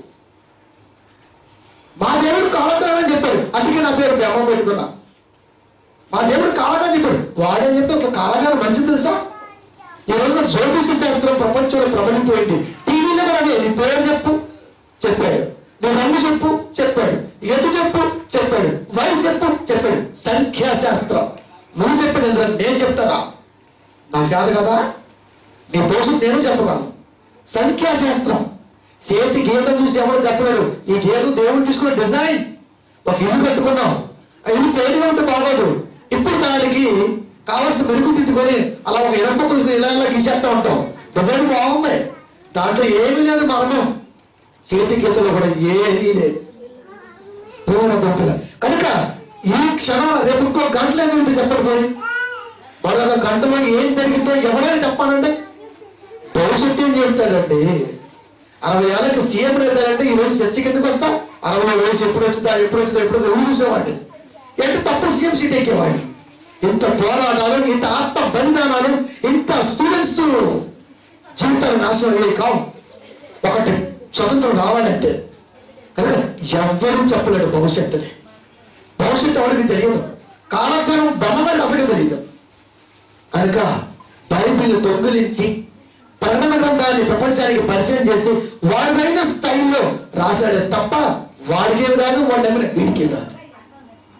మా దేవుడు కాలకరమని చెప్పాడు అందుకే నా పేరు బ్రహ్మ పెట్టుకున్నా మా దేవుడు కాలకని చెప్పాడు వాడని చెప్పి అసలు కాలకాలం మంచిది తెలుసా ఈ రోజున జ్యోతిష శాస్త్రం ప్రపంచంలో ప్రబలిపోయింది టీవీలో కూడా అదే నీ పేరు చెప్పు చెప్పాడు నీ రంగు చెప్పు చెప్పాడు ఎదు చెప్పు చెప్పాడు వయసు చెప్పు చెప్పాడు సంఖ్యాశాస్త్రం నువ్వు చెప్పాడు ఎందుకు నేను చెప్తారా నా చేత కదా నీ భవిష్యత్తు నేను చెప్పగలను సంఖ్యాశాస్త్రం చేతి గీతం చూసి ఎవరు చెప్పలేరు ఈ గీతం దేవుడు తీసుకున్న డిజైన్ ఒక ఇల్లు కట్టుకున్నాం ఆ ఇల్లు పేరుగా ఉంటే బాగోదు ఇప్పుడు దానికి కావలసిన మెరుగు దిద్దుకొని అలా ఒక ఇరవై తొమ్మిది ఇలా ఇలా గీసేస్తా ఉంటాం డిజైన్ బాగుంది దాంట్లో ఏమీ లేదు మరణం చేతి గీతలో కూడా ఏమీ లేదు దేవుని గొప్పల కనుక ఈ క్షణాల రేపు ఇంకో గంటలు ఏదంటే చెప్పండి పోయి మరొక గంటలో ఏం జరిగిందో ఎవరైనా చెప్పాలండి భవిష్యత్తు ఏం చెప్తాడండి అరవై ఏళ్ళకి సీఎం అవుతాడంటే ఈ రోజు చర్చకి ఎందుకు వస్తాం అరవై వయసు ఎప్పుడు వచ్చిందా ఎప్పుడు వచ్చిందా ఎప్పుడు వచ్చిందా ఊరు చూసేవాడిని అంటే తప్పుడు సీఎం సీట్ ఎక్కేవాడిని ఇంత పోరాటాలు ఇంత ఆత్మ బలిదానాలు ఇంత స్టూడెంట్స్ జీవితాలు నాశనం అయ్యేవి కావు ఒకటి స్వతంత్రం రావాలంటే కనుక ఎవ్వరూ చెప్పలేడు భవిష్యత్తుని భవిష్యత్తు ఎవరికి తెలియదు కాలజ్ఞానం బ్రహ్మగారికి అసలు తెలియదు కనుక బైబిల్ దొంగిలించి ప్రకటన గ్రంథాన్ని ప్రపంచానికి పరిచయం చేసి వాడినైన స్టైల్లో రాశాడే తప్ప వాడికి ఏమి రాదు వాడి నమ్మిన వీడికి రాదు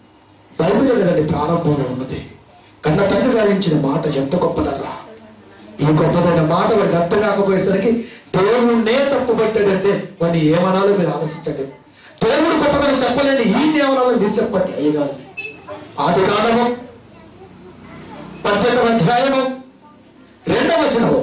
బైబిల్ కదండి ప్రారంభంలో ఉన్నది కన్న తండ్రి రాయించిన మాట ఎంత గొప్పదర్రా ఈ గొప్పదైన మాట వాడికి అర్థం కాకపోయేసరికి దేవుణ్ణే తప్పు పట్టాడంటే వాడిని ఏమనాలో మీరు ఆలోచించండి దేవుడు గొప్పదని చెప్పలేని ఈ ఏమనాలో మీరు చెప్పండి అయ్యగారు ఆది కాలము పద్దెనిమిది అధ్యాయము రెండవ వచనము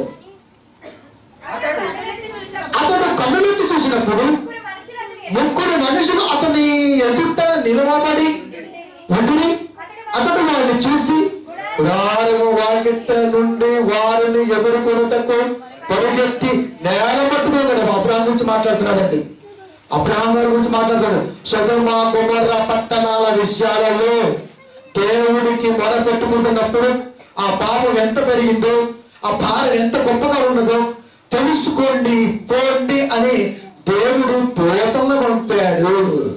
అతడు అతడు కన్నులెత్తి చూసినప్పుడు ముగ్గురు మనుషులు అతని ఎదుట నిలవబడి ఉండిరి అతడు వారిని చూసి గుడారము వాకిట నుండి వారిని ఎదుర్కొనుటకు పరుగెత్తి నేల పట్టుకున్నాడు అబ్రాహం గురించి మాట్లాడుతున్నాడండి అబ్రాహం గారి గురించి మాట్లాడుతున్నాడు సుధమ కుమర్ర పట్టణాల విషయాలలో దేవుడికి మొర పెట్టుకుంటున్నప్పుడు ఆ పాపం ఎంత పెరిగిందో ఆ భారం ఎంత గొప్పగా ఉన్నదో తెలుసుకోండి పోండి అని దేవుడు దూతలను పంపాడు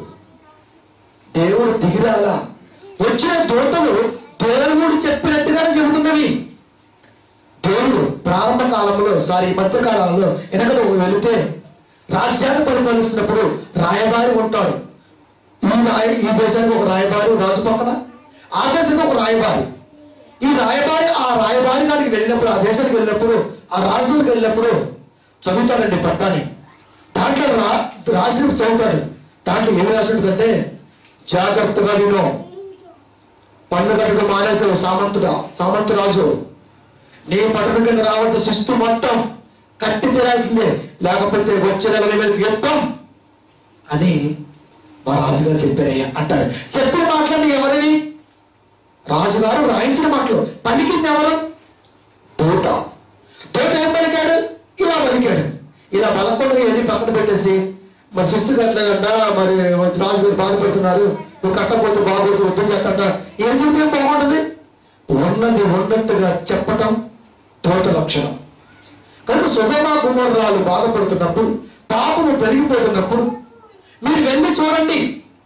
దేవుడు దిగిరాలా వచ్చిన దూతలు దేవుడు చెప్పినట్టుగానే చెబుతున్నవి దేవుడు ప్రారంభ కాలంలో సారీ మధ్య కాలంలో వెనకట వెళితే రాజ్యాన్ని పరిపాలిస్తున్నప్పుడు రాయబారి ఉంటాడు ఈ రాయ ఈ దేశానికి ఒక రాయబారి రాజు పక్కన ఆ దేశానికి ఒక రాయబారి ఈ రాయబారి ఆ రాయబారి గారికి వెళ్ళినప్పుడు ఆ దేశానికి వెళ్ళినప్పుడు ఆ రాజులకు వెళ్ళినప్పుడు చదువుతాడండి పట్టాన్ని దాంట్లో రా రాసి చదువుతాడు దాంట్లో ఏమి రాసి ఉంటుందంటే జాగ్రత్తగా విను పన్ను కట్టుకు మానేసావు సామంతుడా సామంతరాజు నీ పట్టణం కింద రావాల్సిన శిస్తు మొత్తం కట్టి తీరాల్సిందే లేకపోతే వచ్చే నెల నీ మీదకి యుద్ధం అని మా రాజుగారు చెప్పారయ్యా అంటాడు చెప్పిన మాటలని ఎవరిని రాజుగారు రాయించిన మాటలు పలికింది ఎవరు దూత దూత ఏం పలికాడు ఇలా పలికాడు ఇలా బలకుండా ఇవన్నీ పక్కన పెట్టేసి మరి శిస్తు కట్టలేదంట మరి రాజుగారు బాధపడుతున్నారు నువ్వు కట్టకపోతే బాగోదు వద్దు కట్టంట ఏం చెప్తే బాగుంటుంది ఉన్నది ఉన్నట్టుగా చెప్పటం తోట లక్షణం కనుక సుధమా కుమారురాలు బాధపడుతున్నప్పుడు పాపము పెరిగిపోతున్నప్పుడు మీరు వెళ్ళి చూడండి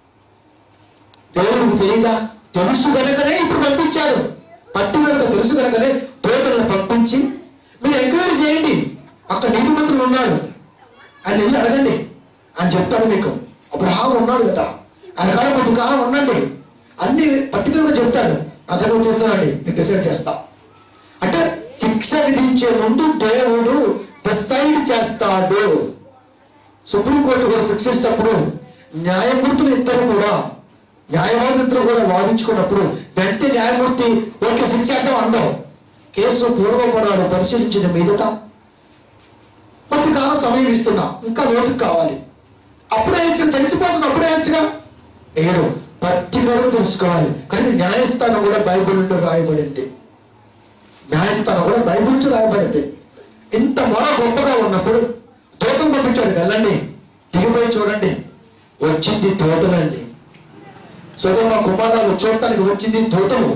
దేవుడికి తెలియదా తెలుసు కనుకనే ఇప్పుడు పంపించాడు పట్టు కనుక తెలుసు కనుకనే తోటలను పంపించి మీరు ఎంక్వైరీ చేయండి అక్కడ నీతి మంత్రులు ఉన్నాడు ఆయన వెళ్ళి అడగండి అని చెప్తాడు మీకు అబ్రహాం ఉన్నాడు కదా ఆయన కాడ కొద్ది కాలం ఉండండి అన్ని పర్టికులర్గా చెప్తాడు నా దగ్గర చేస్తానండి నేను డిసైడ్ చేస్తా అంటే శిక్ష విధించే ముందు దేవుడు డిసైడ్ చేస్తాడు సుప్రీంకోర్టు కూడా శిక్షించినప్పుడు న్యాయమూర్తులు ఇద్దరు కూడా న్యాయవాదులు ఇద్దరు కూడా వాదించుకున్నప్పుడు వెంటనే న్యాయమూర్తి ఓకే శిక్ష అంటే అండవు కేసు పూర్వపరాలు పరిశీలించిన మీదట కొద్ది కాలం సమయం ఇస్తున్నా ఇంకా లోతుకు కావాలి అప్పుడే వేయచ్చు తెలిసిపోతుంది అప్పుడే వేయచ్చుగా ఏడు పర్టికులర్గా తెలుసుకోవాలి కానీ న్యాయస్థానం కూడా బైబిల్లో రాయబడింది న్యాయస్థానం కూడా బైబిల్ నుంచి రాయబడింది ఇంత మొర గొప్పగా ఉన్నప్పుడు తోటం పంపించాడు వెళ్ళండి దిగిపోయి చూడండి వచ్చింది తోటలండి సుధమ కుమారాలు చూడటానికి వచ్చింది తోటలు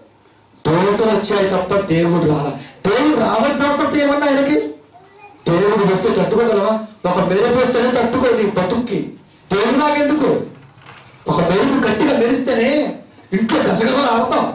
తోటలు వచ్చాయి తప్ప దేవుడు రాల దేవుడు రావాల్సిన అవసరం ఏమన్నా ఆయనకి దేవుడు వస్తే తట్టుకోగలవా ఒక మెరుపు వస్తేనే తట్టుకో నీ బతుక్కి దేవుడు నాకెందుకు ఒక మెరుపు గట్టిగా మెరిస్తేనే ఇంట్లో గసగసలు ఆడతాం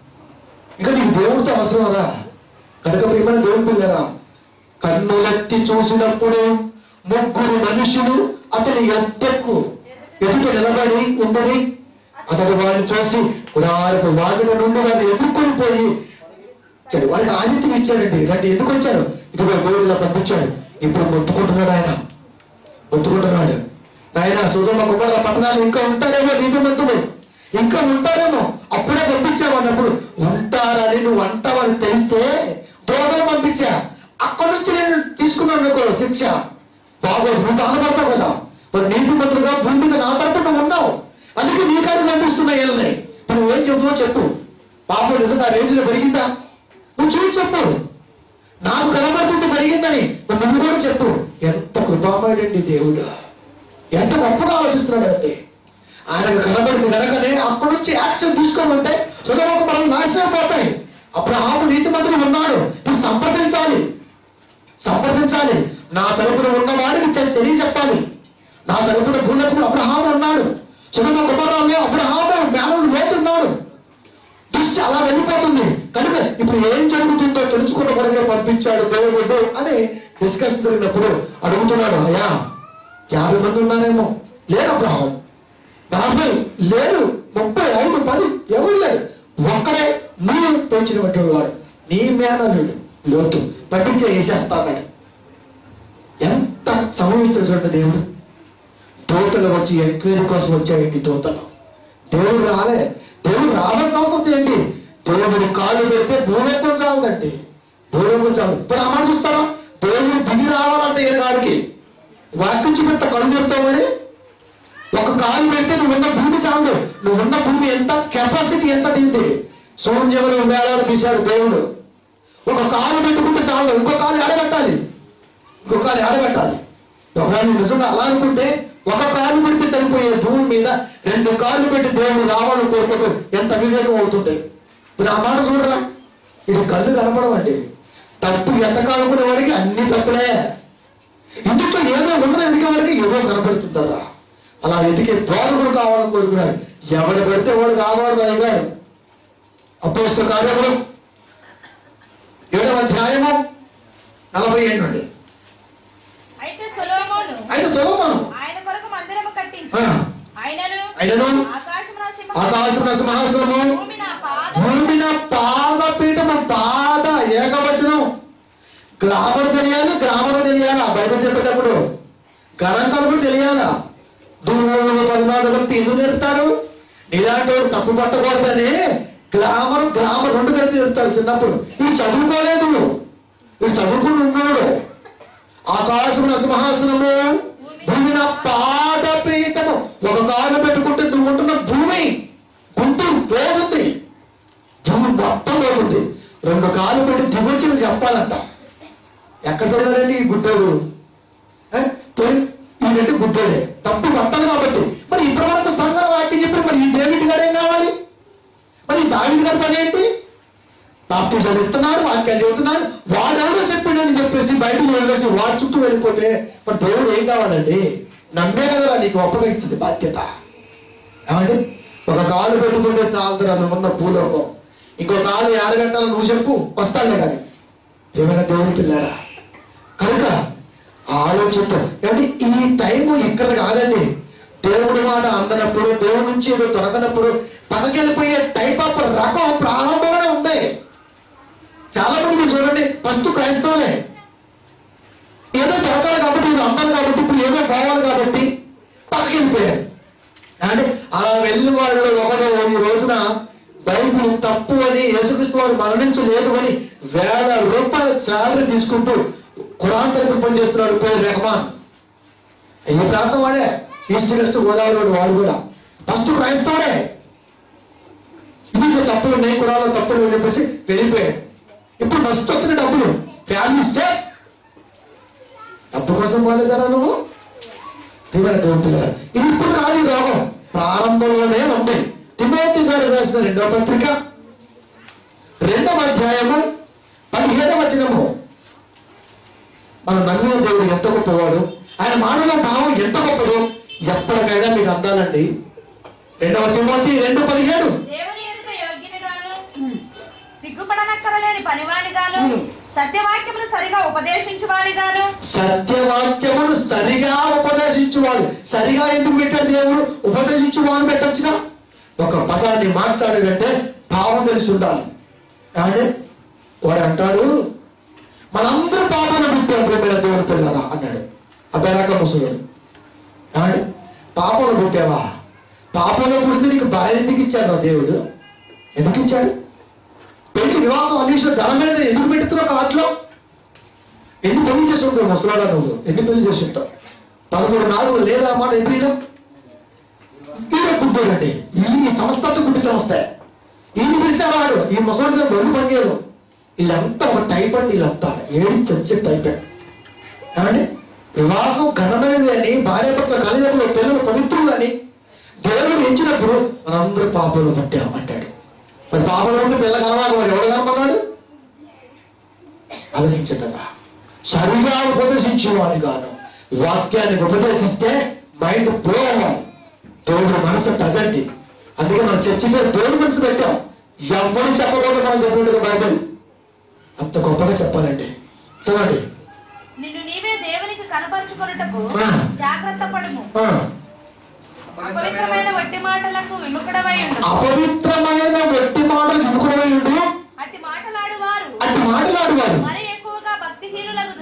ఇంకా నీకు దేవుడితో అవసరం రా కనుక ప్రియమైన దేవుని పిల్లరా కన్నులెత్తి చూసినప్పుడు ముగ్గురు మనుషులు అతని ఎద్దకు ఎదుట నిలబడి ఉండని అతడు వారిని చూసి వారికి వాగిన నుండి వారిని ఎదుర్కొని పోయి సరే వారికి ఆదిత్యం ఇచ్చాడండి రండి ఎందుకు వచ్చాడు ఇదిగో దేవుడు ఇలా పంపించాడు ఇప్పుడు మొత్తుకుంటున్నాడు ఆయన మొత్తుకుంటున్నాడు ఆయన సుధమ కుమార పట్టణాలు ఇంకా ఉంటారేమో నీటి మంతులు ఇంకా ఉంటారేమో అప్పుడే పంపించావు అన్నప్పుడు ఉంటారని నువ్వు అంటావని తెలిస్తే దోదలు పంపించా అక్కడి నుంచి నేను తీసుకున్నాను అనుకో శిక్ష బాగోదు నువ్వు బాధపడతావు కదా మరి నీతి మంత్రులుగా భూమి మీద నా తరపున నువ్వు ఉన్నావు అందుకే నీ కాదు పంపిస్తున్నా వెళ్ళినాయి నువ్వు ఏం చెబుతావో చెప్పు పాపం నిజంగా ఆ రేంజ్ లో పెరిగిందా నువ్వు చూసి చెప్పు నాకు కనబడుతుంది పెరిగిందని మరి నువ్వు కూడా చెప్పు ఎంత కృపామయుడండి దేవుడు ఎంత గొప్పగా ఆలోచిస్తున్నాడండి ఆయనకు కనబడింది కనుకనే అక్కడి నుంచి యాక్షన్ తీసుకోమంటే సుధమకు మనం నాశనం అయిపోతాయి అబ్రహాము నీతి మంత్రులు ఉన్నాడు ఇప్పుడు సంప్రదించాలి సంప్రదించాలి నా తరపున ఉన్నవాడికి చె- తెలియచెప్పాలి నా తరపున గుణకుడు అబ్రహాము ఉన్నాడు సుధమ కుమారాలు అబ్రహాము జ్ఞానం లోతున్నాడు దృష్టి అలా వెళ్ళిపోతుంది కనుక ఇప్పుడు ఏం జరుగుతుందో తెలుసుకున్న కొరకే పంపించాడు దేవుడు అని డిస్కషన్ జరిగినప్పుడు అడుగుతున్నాడు అయ్యా యాభై మంది ఉన్నారేమో లేరు అబ్రహం నలభై లేరు ముప్పై ఐదు పది ఎవరు లేరు ఒక్కడే నీ పెంచినటువంటి వాడు నీ మేనలుడు లోతు పంపించే వేసేస్తా అన్నాడు ఎంత సమయంతో చూడండి దేవుడు తోటలు వచ్చి ఎంక్వైరీ కోసం వచ్చాయండి తోటలు దేవుడు రాలే దేవుడు రావాల్సిన అవసరం ఏంటి దేవుడు కాళ్ళు పెడితే భూమెత్తం చాలదండి భూమి చాలు ఇప్పుడు ఆ మాట చూస్తారా దేవుడు దిగి రావాలంటే ఏ కాడికి వాక్యం చూపెట్ట కళ్ళు చెప్తామని ఒక కాలు పెడితే నువ్వు ఉన్న భూమి చాలదు నువ్వు ఉన్న భూమి ఎంత కెపాసిటీ ఎంత దీంది శూన్యములు వేలాడు తీశాడు దేవుడు ఒక కాలు పెట్టుకుంటే చాలు ఇంకో కాలు ఆడబెట్టాలి ఇంకో కాలు ఆడబెట్టాలి ఒకవేళ నువ్వు నిజంగా అలా అనుకుంటే ఒక కాలు పెడితే చనిపోయే భూమి మీద రెండు కాళ్ళు పెట్టి దేవుడు రావాలని కోరుకోవడం ఎంత వివేకం అవుతుంది ఇప్పుడు ఆ మాట చూడరా ఇది కళ్ళు కనపడవండి తప్పు ఎతకాలనుకునే వాడికి అన్ని తప్పులే ఇందులో ఏదో ఉన్నది ఎదిగే వాడికి ఏదో కనపడుతుందరా అలా ఎదిగే బోధకుడు కావాలని కోరుకున్నాడు ఎవడు పెడితే వాడు కావాడు అయ్యాడు అపోస్తల కార్యములు ఏడవ అధ్యాయము నలభై ఏడు నుండి అయితే సొలొమోను అయితే సులభను ఆయన కొరకు మందిరము కట్టించి ఆ. ఆయనను ఆయనను ఆకాశమున సింహ ఆకాశం సింహాసనము భూమి నా పాద భూమిన పాదపీఠము పాద ఏకవచనం గ్రామర్ తెలియాలి గ్రామర్ తెలియాలా బైబిల్ చెప్పేటప్పుడు గణంకాలు కూడా తెలియాలా దూరం పదినాడు వ్యక్తి ఎందుకు నేర్పుతారు ఇలాంటి వాడు తప్పు పట్టకూడదని గ్రామర్ గ్రామర్ రెండు కలిపి నేర్పుతారు చిన్నప్పుడు ఇది చదువుకోలేదు ఇది చదువుకుని ఉన్నాడు ఆకాశం సింహాసనము భూమిన పాదపీఠము ఒక కాలు పెట్టుకుంటే నువ్వు ఉంటున్న భూమి గుంటూరు పోతుంది భూమి మొత్తం పోతుంది రెండు కాళ్ళు పెట్టి దిగొచ్చి చెప్పాలంట ఎక్కడ చదివాడండి ఈ గుడ్డోడు ఏ? పోయి, ఈయనంటే గుడ్డోడే తప్పు పట్టాలి కాబట్టి మరి ఇప్పటి వరకు సంఘం వాక్యం చెప్పి మరి ఈ డేవిడ్ గారు ఏం కావాలి మరి ఈ దావిడ్ గారి పని ఏంటి బాప్తి చదివిస్తున్నారు వాక్యాలు చెబుతున్నారు వాడెవడో చెప్పిండని చెప్పేసి బయటకు వెళ్ళేసి వాడు చుట్టూ వెళ్ళిపోతే మరి దేవుడు ఏం కావాలండి నమ్మే కదా నీకు ఒప్పగా ఇచ్చింది బాధ్యత ఏమండి ఒక కాలు పెట్టుకుంటే సాల్దరా నువ్వు ఉన్న భూలోకం ఇంకో కాలు ఏడగంటలు నువ్వు చెప్పు వస్తానులే కానీ ఏమైనా దేవుని పిల్లారా కనుక ఆలోచనతో అంటే ఈ టైము ఇక్కడ కాదండి దేవుడి మాట అందనప్పుడు దేవుడి నుంచి ఏదో దొరకనప్పుడు పదకెళ్ళిపోయే టైప్ ఆఫ్ రకం ప్రారంభంలోనే ఉంది చాలా మంది మీరు చూడండి ఫస్ట్ క్రైస్తవులే ఏదో దొరకాలి కాబట్టి ఇది అమ్మాలి కాబట్టి ఇప్పుడు ఏదో కావాలి కాబట్టి పక్కకెళ్ళిపోయారు అంటే అలా వెళ్ళిన వాళ్ళు ఒకడు ఈ రోజున బైబిల్ తప్పు అని యేసుక్రీస్తు వారు మరణించలేదు అని వేల రూపాయల శాలరీ తీసుకుంటూ ఖురాన్ తరపు పనిచేస్తున్నాడు పేరు రెహమాన్ ఈ ప్రాంతం వాడే ఈస్ట్ వెస్ట్ గోదావరి వాడు వాడు కూడా ఫస్ట్ క్రైస్తవుడే ఇందులో తప్పులు ఉన్నాయి కురాలో తప్పులు అని చెప్పేసి వెళ్ళిపోయాడు ఇప్పుడు ఫస్ట్ వస్తున్న డబ్బులు ఫ్యామిలీ ఇస్తే డబ్బు కోసం పోలేదారా నువ్వు తీవ్ర దేవుడు ఇది ఇప్పుడు కాదు ఈ రోగం ప్రారంభంలోనే ఉంది తిమోతి గారు రాసిన రెండవ పత్రిక రెండవ అధ్యాయము పదిహేడవ వచనము మన నమ్మిన దేవుడు ఎంత గొప్పవాడు ఆయన మానవ భావం ఎంత గొప్పదో ఎప్పటికైనా మీకు అందాలండి రెండవ తిమోతి రెండు పదిహేడు దేవుని ఎదుట యోగ్యునిగాను సిగ్గుపడనక్కరలేని పనివానిగాను Hmm. సత్యవాక్యములు సరిగా ఉపదేశించువానిగాను సత్యవాక్యమును సరిగా ఉపదేశించువాడు సరిగా ఎందుకు పెట్టాడు దేవుడు ఉపదేశించువాడు పెట్టచ్చుగా ఒక పదాన్ని మాట్లాడాడంటే భావం తెలిసి ఉండాలి అంటే వాడు అంటాడు మనందరూ పాపను పుట్టాం ప్రేమైన దేవుని పిల్లరా అన్నాడు అబ్బాయి ముసలుడు ఏమండి పాపను పుట్టావా పాపంలో పుడితే నీకు భార్య ఎందుకు ఇచ్చాడు నా దేవుడు ఎందుకు ఇచ్చాడు పెళ్లి వివాహం అనేసి ధనం మీద ఎందుకు పెడుతున్నావు కార్డులో ఎన్ని పెళ్లి చేసి ఉంటావు ముసలాడా నువ్వు ఎన్ని పెళ్లి చేసి ఉంటావు పదమూడు నాలుగు లేదా మాట ఎంపీలో ఈయన గుడ్డోడండి ఈ సంస్థ అంతా గుడ్డి సంస్థ ఈయన పిలిస్తే వాడు ఈ ముసలాడు రెండు పనిచేయదు వీళ్ళంతా ఒక టైప్ అండి వీళ్ళంతా ఏడి చచ్చే టైప్ ఏమండి వివాహం ఘనమైనది అని భార్య భర్త కలిగినప్పుడు పిల్లలు పవిత్రులు అని దేవుడు ఎంచినప్పుడు మనందరూ పాపలు పట్టాం అంటాడు మరి పాపలు ఉంటే పిల్ల కనవాలి మరి ఎవడు కనమన్నాడు ఆలోచించదమ్మా సరిగా ఉపదేశించేవాడు గాను వాక్యాన్ని ఉపదేశిస్తే మైండ్ బ్లో అవ్వాలి దేవుడు మనసు తగ్గండి అందుకే మనం చర్చి మీద దేవుడు మనసు పెట్టాం ఎవరు చెప్పకూడదు మనం చెప్పినట్టుగా బైబిల్ అంత గొప్పగా చెప్పాలండి చూడండి నిన్ను నీవే దేవునికి కనపరుచుకొనుటకు ఆ. జాగ్రత్త పడుము ఆ, అపవిత్రమైన వట్టి మాటలకు విముఖుడమై ఉండు అపవిత్రమైన వెట్టి మాటలు వినుకునేయుడు అట్టి మాటలాడు వారు అటు మాట్లాడువాడు మరి ఎక్కువగా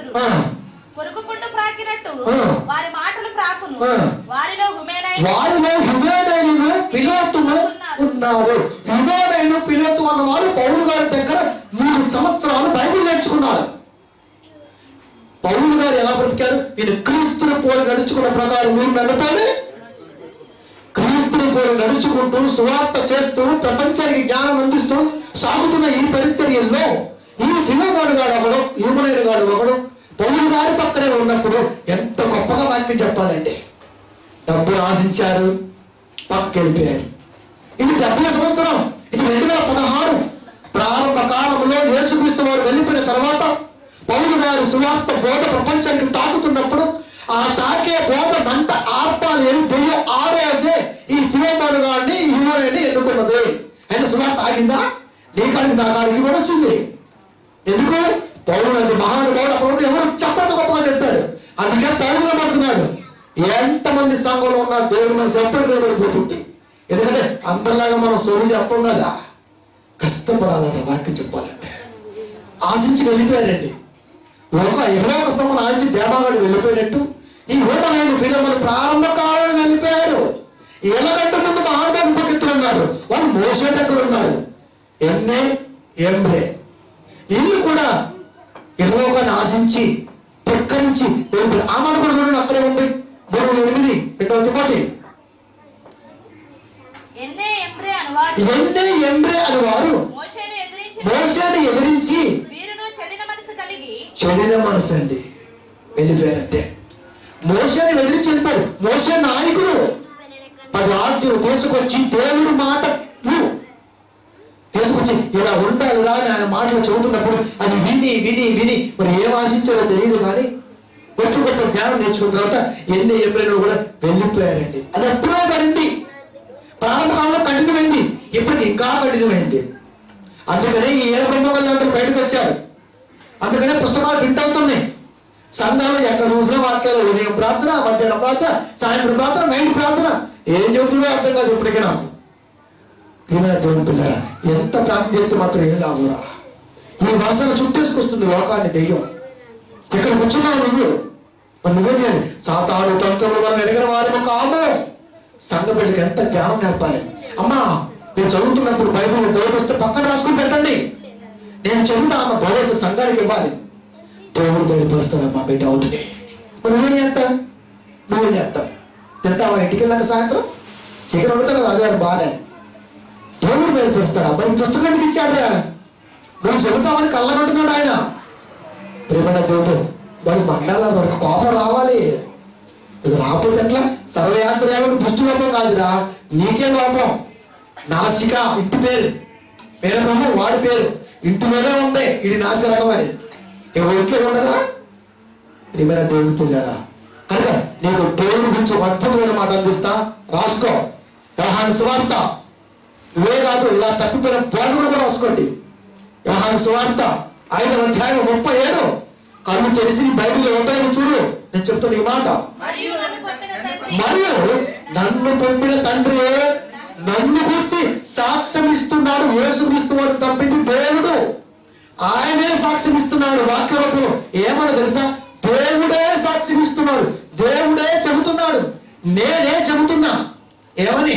ఆ, కొరుకు పుండు ప్రాకినట్టు ఆ. వారి మాటలు ప్రాకును ఆ. వారిలో హుమేనై వారిలో హిమేనైను పిలోతును ఉన్నారు హిమేనైను పిలోతు అన్న వారు పౌరు గారి దగ్గర మూడు సంవత్సరాలు బైబిల్ నేర్చుకున్నారు పౌరు గారు ఎలా బ్రతికారు ఈయన క్రీస్తుని పోలి నడుచుకున్న ప్రకారం మీరు నడుపాలి క్రీస్తుని పోలి నడుచుకుంటూ సువార్త చేస్తూ ప్రపంచానికి జ్ఞానం అందిస్తూ సాగుతున్న ఈ పరిచర్యల్లో ఈ హిమోగాడు గాడు ఒకడు హిమనైన గాడు ఒకడు పౌరు గారి పక్కనే ఉన్నప్పుడు ఎంత గొప్పగా వాక్యం చెప్పాలండి డబ్బులు ఆశించారు పక్కకెళ్ళిపోయారు ఇది డెబ్బై సంవత్సరం ఇది రెండు వేల పదహారు ప్రారంభ కాలంలో యేసుక్రీస్తు వారు వెళ్ళిపోయిన తర్వాత పౌరు గారి సువార్త బోధ ప్రపంచానికి తాకుతున్నప్పుడు ఆ తాకే బోధ మంట ఆర్పాలి అని దెయ్యం ఆ రోజే ఈ ఫిలోమాను గారిని హిమోని ఎన్నుకున్నది ఆయన సువార్త ఆగిందా నీ కాడికి నా కాడికి కూడా వచ్చింది ఎందుకు పౌరుడు అది మహానుభావుడు అప్పుడు ఎవరు చెప్పండి గొప్పగా చెప్పాడు అందుకే తరుగులో పడుతున్నాడు ఎంతమంది సంఘంలో ఉన్న దేవుడు మన చెప్పడం నిలబడిపోతుంది ఎందుకంటే అందరిలాగా మనం సోలు చెప్పం కదా కష్టపడాలన్న వాక్యం చెప్పాలంటే ఆశించి వెళ్ళిపోయారండి ఒక ఇరవై ఒక సంవత్సరం ఆశించి దేవాలయం వెళ్ళిపోయినట్టు ఈ హోటల్ ఫిలిమలు ప్రారంభ కాలం వెళ్ళిపోయారు ఎలాగంటే ముందు మహానుభావులు ఇంకొక ఉన్నారు వాళ్ళు మోసే దగ్గర ఉన్నారు ఎన్నే ఎంబ్రే వీళ్ళు కూడా ఎర్రలోకాన్ని ఆశించి తెక్కరించి వెళ్ళిపోయారు ఆ మాట కూడా చూడండి అక్కడే ఉంది మూడు ఎనిమిది రెండవ తిమోతి ఎన్నే ఎంబ్రే అనువారు ఎన్నే ఎంబ్రే అని వారు మోషేను ఎదిరించి మోసాన్ని ఎదిరించి వీరును చెడిన మనసు కలిగి చెడిన మనసు అండి వెళ్ళిపోయారంతే మోసాన్ని ఎదిరించి వెళ్ళిపోయారు మోస నాయకుడు పది ఆజ్ఞలు తీసుకొచ్చి దేవుడు మాటలు తీసుకొచ్చి ఇలా ఉండాలిరా అని ఆయన మాటలు చెబుతున్నప్పుడు అది విని విని విని మరి ఏం ఆశించారో తెలియదు కానీ కొత్త కొత్త జ్ఞానం నేర్చుకున్న తర్వాత ఎన్ని ఎప్పుడైనా కూడా వెళ్ళిపోయారండి అది ఎప్పుడో పడింది ప్రారంభంలో కఠినమైంది ఇప్పటికి ఇంకా కఠినమైంది అందుకనే ఈ ఏడు బ్రహ్మకల్యాణులు బయటకు వచ్చారు అందుకనే పుస్తకాలు ప్రింట్ అవుతున్నాయి సంఘాలు ఎక్కడ చూసినా వాక్యాలు ఉదయం ప్రార్థన మధ్యాహ్నం ప్రార్థన సాయంత్రం ప్రార్థన నైట్ ప్రార్థన ఏం చెబుతుందో అర్థం కాదు ఇప్పటికీ నాకు ప్రియమైన దేవుని పిల్లరా ఎంత ప్రార్థన చేస్తే మాత్రం ఏం లాభరా ఈ మనసును చుట్టేసుకొస్తుంది లోకాన్ని దెయ్యం ఇక్కడ కూర్చున్నావు నువ్వు మరి నువ్వే చేయాలి సాతాను తంత్రులు మనం ఎదిగిన వారి కాము సంఘ బిడ్డకి ఎంత జ్ఞానం నేర్పాలి అమ్మా నేను చదువుతున్నప్పుడు బైబుల్ బోర్డు వస్తే పక్కన రాసుకుని పెట్టండి నేను చెబుతా అన్న భరోసా సంఘానికి ఇవ్వాలి దేవుడు బయలుపరుస్తాడు మా బిడ్డ అవుతుంది మరి నువ్వేం చేస్తా నువ్వేం చేస్తా తింటావా ఇంటికి వెళ్ళాక సాయంత్రం చికెన్ వండుతా కదా అదే బాగానే దేవుడు బయలుపరుస్తాడా మరి పుస్తకానికి ఇచ్చాడా నువ్వు చెబుతామని కళ్ళగంటున్నాడు ఆయన ప్రేమైన దేవుడు మరి మండల మనకు కోపం రావాలి ఇది రాకపోతే ఎట్లా సర్వయాంత్రేమో దృష్టి లోపం కాదురా నీకే లోపం నాసిక ఇంటి పేరు పేరు బ్రహ్మ వాడి పేరు ఇంటి మీదే ఉంది ఇది నాసిక రకమని ఇక ఒంట్లో ఉండదా ప్రియమైన దేవుడు పూజారా కనుక నీకు దేవుడి గురించి ఒక అద్భుతమైన మాట అందిస్తా రాసుకో వ్యవహార సువార్త ఇవే కాదు ఇలా తప్పిపోయిన బోధకులు కూడా రాసుకోండి వ్యవహార సువార్త ఐదవ అధ్యాయం ముప్పై ఏడు కళ్ళు తెలిసి బైబిల్లో ఉంటాయని చూడు నేను చెప్తున్న ఈ మాట మరియు నన్ను పంపిన తండ్రి మరియు నన్ను పంపిన తండ్రి నన్ను గురించి సాక్ష్యం ఇస్తున్నాడు యేసుక్రీస్తు వాడు తప్పింది దేవుడు ఆయనే సాక్ష్యం ఇస్తున్నాడు వాక్యంలో ఏమని తెలుసా దేవుడే సాక్ష్యం ఇస్తున్నాడు దేవుడే చెబుతున్నాడు నేనే చెబుతున్నా ఏమని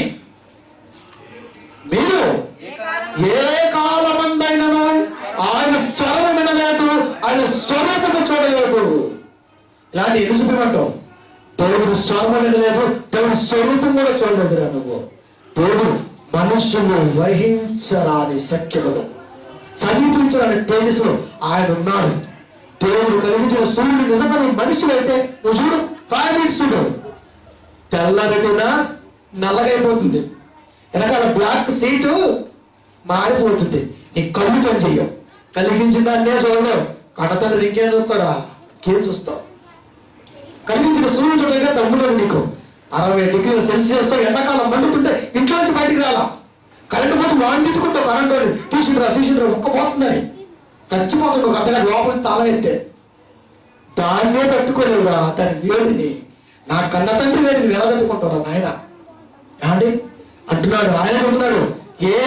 మీరు ఏ కాలమందైనను ఆయన స్వరం వినలేదు ఆయన స్వరూపము చూడలేదు ఇలాంటి ఎలుసుకున్నట్టు దేవుడు స్వరం వినలేదు దేవుడు స్వరూపం కూడా చూడలేదురా నువ్వు దేవుడు మనుషులు వహించరాని శక్యములు సమీపించరాని తేజస్సులు ఆయన ఉన్నాడు దేవుడు కలిగించిన సూర్యుడు నిజంగా నువ్వు మనిషి అయితే నువ్వు చూడు ఫైవ్ మినిట్స్ చూడు తెల్లరెడ్డిన నల్లగైపోతుంది వెనకాల బ్లాక్ సీటు మారిపోతుంది నీ కళ్ళు పని చెయ్యం కలిగించిన దాన్నే చూడలేవు కడతండ్రి ఇంకేం చూస్తారా ఇంకేం చూస్తావు కలిగించిన సూర్యుడు చూడగా తమ్ముడు నీకు అరవై డిగ్రీల సెల్సియస్ తో ఎండాకాలం మండుతుంటే ఇంట్లో నుంచి బయటికి రాలా కరెంటు పోతే వాడిని తిట్టుకుంటావు కరెంటు వాడిని తీసుకురా తీసుకురా ఒక్క పోతుందని చచ్చిపోతుంది ఒక అర్థగా లోపల తాళం ఎత్తే దాన్నే తట్టుకోలేవురా దాని వేడిని నా కన్న తండ్రి వేడిని ఎలా తట్టుకుంటారా నాయన ఏమండి అంటున్నాడు ఆయన చెబుతున్నాడు ఏ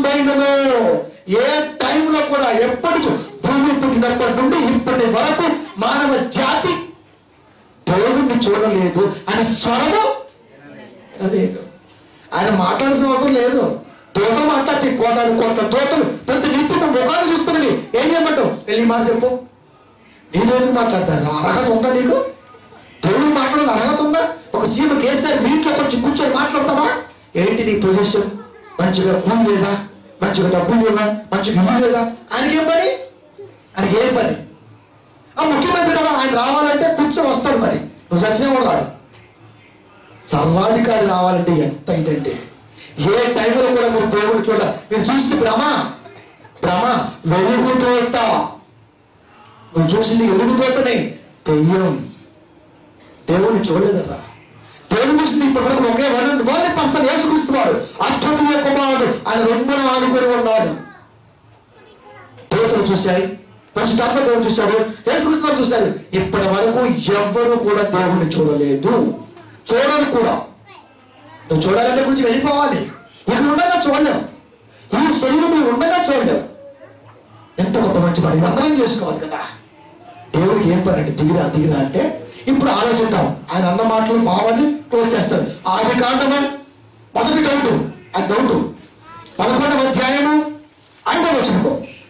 కాలమందైనను ఏ టైంలో కూడా ఎప్పటి చూ- భూమి పుట్టినప్పటి నుండి ఇప్పటి వరకు మానవ జాతి దేవుణ్ణి చూడలేదు అని స్వరము లేదు ఆయన మాట్లాడాల్సిన అవసరం లేదు దూత మాట్లాడితే కోటాలు కోట్ల దూతలు ప్రతి నిత్యం ముఖాన్ని చూస్తున్నవి ఏం చేయమంటావు వెళ్ళి ఈ మాట చెప్పు నేను ఎందుకు మాట్లాడతాను అర్హత ఉందా నీకు దేవుడు మాట్లాడాలి అర్హత ఉందా ఒక సీఎం కేసీఆర్ మీ ఇంట్లో వచ్చి కూర్చొని మాట్లాడతావా ఏంటి నీ పొజిషన్ మంచిగా భూమి లేదా మంచిగా డబ్బు లేదా మంచిగా ఇల్లు లేదా ఆయనకి ఏం పని ఆయనకి ఏం పని ఆ ముఖ్యమంత్రి కదా ఆయన రావాలంటే కూర్చొని వస్తాడు మరి నువ్వు సచిన కూడా రాడు సర్వాధికారి రావాలంటే ఎంత ఇదండి ఏ టైంలో కూడా మీరు దేవుడు చూడ మీరు చూసింది భ్రమ భ్రమ వెలుగుతోట నువ్వు చూసింది వెలుగుతోటనే దెయ్యం దేవుడిని చూడలేదరా దేవుడు చూసింది ఇప్పటి వరకు ఒకే వన్ ఓన్లీ పర్సన్ వేసుకృస్తున్నాడు అత్యుతీయ కుమారుడు ఆయన రొమ్మను ఆనుకొని ఉన్నాడు దేవతలు చూశాయి పరిశుద్ధాత్మ దేవుడు చూశాడు యేసుక్రీస్తు చూశారు ఇప్పటి వరకు ఎవ్వరు కూడా దేవుడిని చూడలేదు చూడరు కూడా నువ్వు చూడాలంటే గురించి వెళ్ళిపోవాలి ఇక్కడ ఉండగా చూడలేవు ఈ శరీరం నువ్వు ఉండగా చూడలేవు ఎంత గొప్ప మంచి పని ఇది అందరం చేసుకోవాలి కదా దేవుడు ఏం పని అంటే దిగిరా దిగిరా అంటే ఇప్పుడు ఆలోచిద్దాం ఆయన అన్న మాటలు భావాన్ని క్లోజ్ చేస్తాడు ఆది కాండము మొదటి డౌట్ ఆ డౌట్ పదకొండవ అధ్యాయము ఐదవ వచ్చినప్పుడు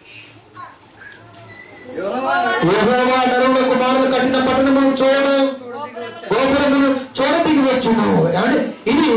యెహోవా యెహోవా నరుల కుమారులు కట్టిన పట్టణము చూడ గోపురమును చూడ దిగి వచ్చును ఏమంటే ఇది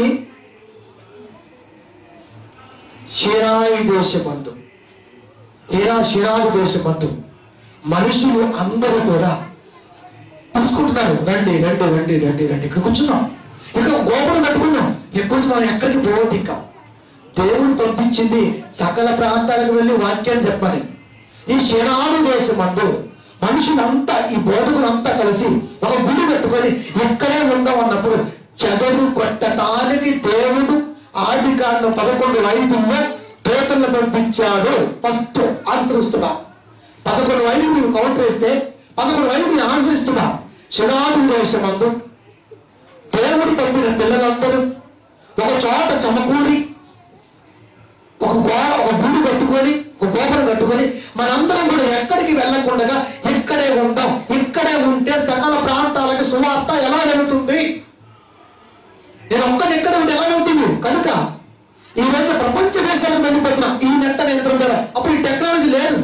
షిరాయి దేశమందు హీరా షిరాయి దేశమందు మనుషులు అందరూ కూడా తీసుకుంటున్నారు రండి రండి రండి రండి రండి ఇక్కడ కూర్చున్నాం ఇక్కడ గోపురం కట్టుకున్నాం ఇక్కడ నుంచి మనం ఎక్కడికి పోవద్దు ఇంకా దేవుడు పంపించింది సకల ప్రాంతాలకు వెళ్ళి వాక్యాన్ని చెప్పాలి ఈ శనాడు దేశమందు మనుషులంతా ఈ బోధకులంతా కలిసి ఒక గుడి కట్టుకొని ఇక్కడే ఉందాం అన్నప్పుడు చెదరు కొట్టడానికి దేవుడు ఆది కాండం పదకొండు ఐదులో దూతలను పంపించాడు ఫస్ట్ ఆన్సరిస్తున్నా పదకొండు ఐదు నువ్వు కౌంటర్ వేస్తే పదకొండు ఐదు నేను ఆన్సరిస్తున్నా శనాడు దేశమందు దేవుడు పంపిన పిల్లలందరూ ఒక చోట సమకూడి ఒక గోడ ఒక గుడి కట్టుకొని ఒక గోపురం కట్టుకొని మనందరం కూడా ఎక్కడికి వెళ్ళకుండా ఇక్కడే ఉంటాం ఇక్కడే ఉంటే సకల ప్రాంతాలకు సువార్త ఎలా వెళుతుంది నేను ఒక్కడి ఎక్కడ ఉంటే ఎలా వెళ్తుంది కనుక ఈ రోజు ప్రపంచ దేశాలకు వెళ్ళిపోతున్నా ఈ నెట్ట యంత్రం ద్వారా అప్పుడు ఈ టెక్నాలజీ లేదు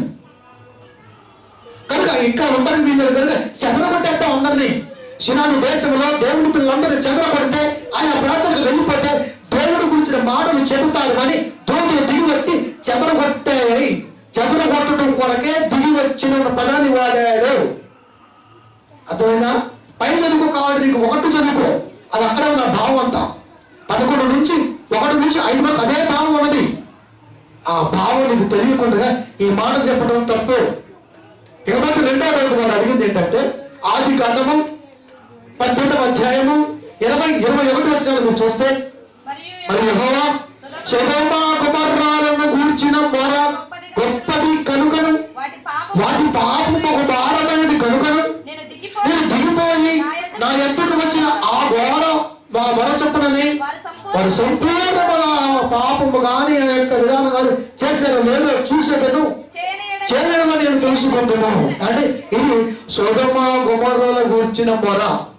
కనుక ఇక్కడ ఉండడానికి వీళ్ళు కనుక చెదరగొట్టేద్దాం అందరినీ శినాను దేశంలో దేవుడి పిల్లలందరూ చెదరగొడితే ఆయన ప్రాంతాలకు వెళ్ళిపోతే దేవుడు గురించిన మాటలు చెబుతారు కానీ దోదులు దిగి వచ్చి చెదరగొట్టాయి చెదరగొట్టడం కొరకే దిగి వచ్చిన పదాన్ని వాడాడు అర్థమైనా పై చదువుకో కావాలి నీకు ఒకటి చదువుకో అది అక్కడే ఉన్న భావం అంతా పదకొండు నుంచి ఒకటి నుంచి ఐదు వరకు అదే భావం ఉన్నది ఆ భావం నీకు తెలియకుండా ఈ మాట చెప్పడం తప్పు ఇకపోతే రెండో వైపు వాడు అడిగింది ఏంటంటే ఆది కాండము పద్దెనిమిదవ అధ్యాయము ఇరవై ఇరవై ఒకటి వచ్చిన మీరు చూస్తే మరియు మరి యెహోవా సొదొమ కుమారాలను గూర్చిన మొర గొప్పది కనుకను వాటి పాపం వాటి పాపం ఒక భారమైనది కనుకను నేను నేను దిగిపోయి దిగిపోయి నా ఎత్తుకు వచ్చిన ఆ ఘోర మా వర చొప్పునని వారు సంపూర్ణ వారు సంపూర్ణముగా ఆ పాపము కానీ ఆ యొక్క విధానం కానీ చేశారు లేదో చూసేటను చేయనీయడం చేయలేమని నేను తెలుసుకుంటున్నాను అంటే ఇది సోదమ గుమర్రల గూర్చిన మొర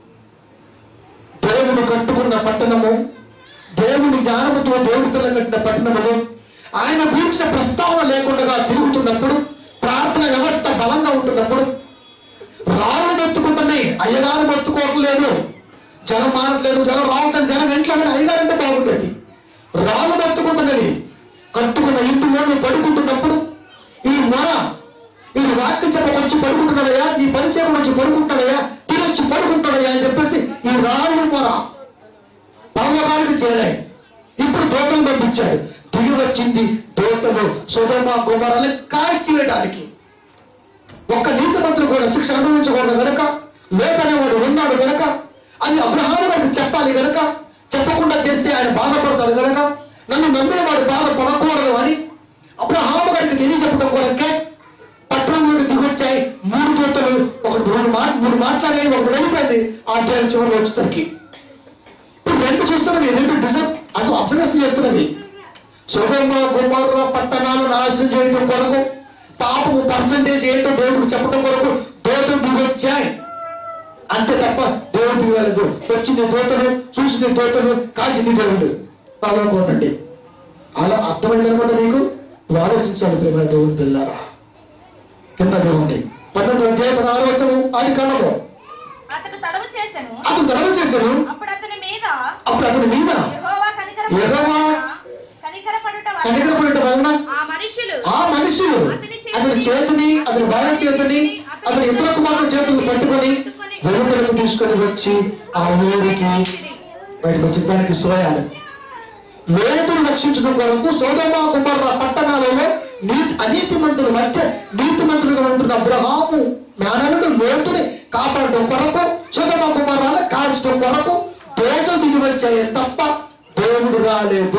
దేవుడు కట్టుకున్న పట్టణము దేవుని జ్ఞానముతో దేవుడి పిల్ల కట్టిన పట్టణములు ఆయన గూర్చిన ప్రస్తావన లేకుండా తిరుగుతున్నప్పుడు ప్రార్థన వ్యవస్థ బలంగా ఉంటున్నప్పుడు రాళ్ళు మెత్తుకుంటున్నాయి అయ్యగారు మెత్తుకోవట్లేదు జనం మారట్లేదు జనం రావట్లేదు జనం ఇంట్లో అయ్యగారంటే బాగుండేది రాళ్ళు మెత్తుకుంటున్నది కట్టుకున్న ఇంటిలో పడుకుంటున్నప్పుడు ఈ మొర ఈ వాక్యం చెప్పకొచ్చి పడుకుంటున్నాడయ్యా ఈ పరిచయం వచ్చి పడుకుంటాడయ్యా తినొచ్చి పడుకుంటాడయ్యా అని చెప్పేసి ఈ రాళ్ళు మొర పర్వతానికి చేరాయి ఇప్పుడు దోతలు పంపించాడు దిగి వచ్చింది దోతలు సుధమ కుమారాన్ని కాల్చివేయడానికి ఒక్క నీతి మంత్రి కూడా శిక్ష అనుభవించకూడదు గనక లేదనేవాడు ఉన్నాడు గనక అది అబ్రహాము గారికి చెప్పాలి గనక చెప్పకుండా చేస్తే ఆయన బాధపడతాడు గనక నన్ను నమ్మిన వాడు బాధపడకూడదు అని అబ్రహాము గారికి తెలియజెప్పడం కొరకే పట్టణంలోకి దిగొచ్చాయి మూడు దూతలు ఒకటి రెండు మాట మూడు మాట్లాడాయి ఒకటి వెళ్ళిపోయింది ఆ అధ్యాయం చివరి వచ్చేసరికి ఇప్పుడు రెండు చూస్తున్నవి రెండు డిసైడ్ అది అబ్జర్వేషన్ చేస్తున్నది సుగమ గుమర్ర పట్టణాలు నాశనం చేయడం కొరకు పాపము పర్సంటేజ్ ఏంటో దేవుడు చెప్పడం కొరకు దూతలు దిగొచ్చాయి అంతే తప్ప దేవుడు దిగలేదు వచ్చింది దూతలు చూసింది దూతలు కాల్చింది దేవుడు పగలకోనండి అలా అర్థమైంది అనమాట నీకు నువ్వు ఆలోచించాలి ప్రేమ దేవుడు పిల్లారా కింద దేవుంది పన్నెండు అధ్యాయ పదహారు వచ్చము ఆది కాలంలో అతడు తడవు చేసెను అతను తడవ చేశాను అప్పుడు అతని మీద అప్పుడు అతని మీద యెహోవా కనికరపడుట యెహోవా కనికరపడుట వలన కనికరపడటం వలన ఆ మనుషులు ఆ మనుషులు అతని చేతిని అతని భార్య చేతిని అతని ఇతర కుమారుల చేతులు పట్టుకొని వెలుపలకు తీసుకొని వచ్చి ఆ ఊరికి బయటకు వచ్చిన సోయాలి లోతులు రక్షించడం కొరకు సోదమ కుమారుల పట్టణాలలో నీతి అనీతి మంత్రుల మధ్య నీతి మంత్రులుగా ఉంటున్న అబ్రహాము జ్ఞానుడు లోతుని కాపాడడం కొరకు సోదమ కుమారాలను కాల్చడం కొరకు తోట దిగి వచ్చాయి తప్ప దేవుడు రాలేదు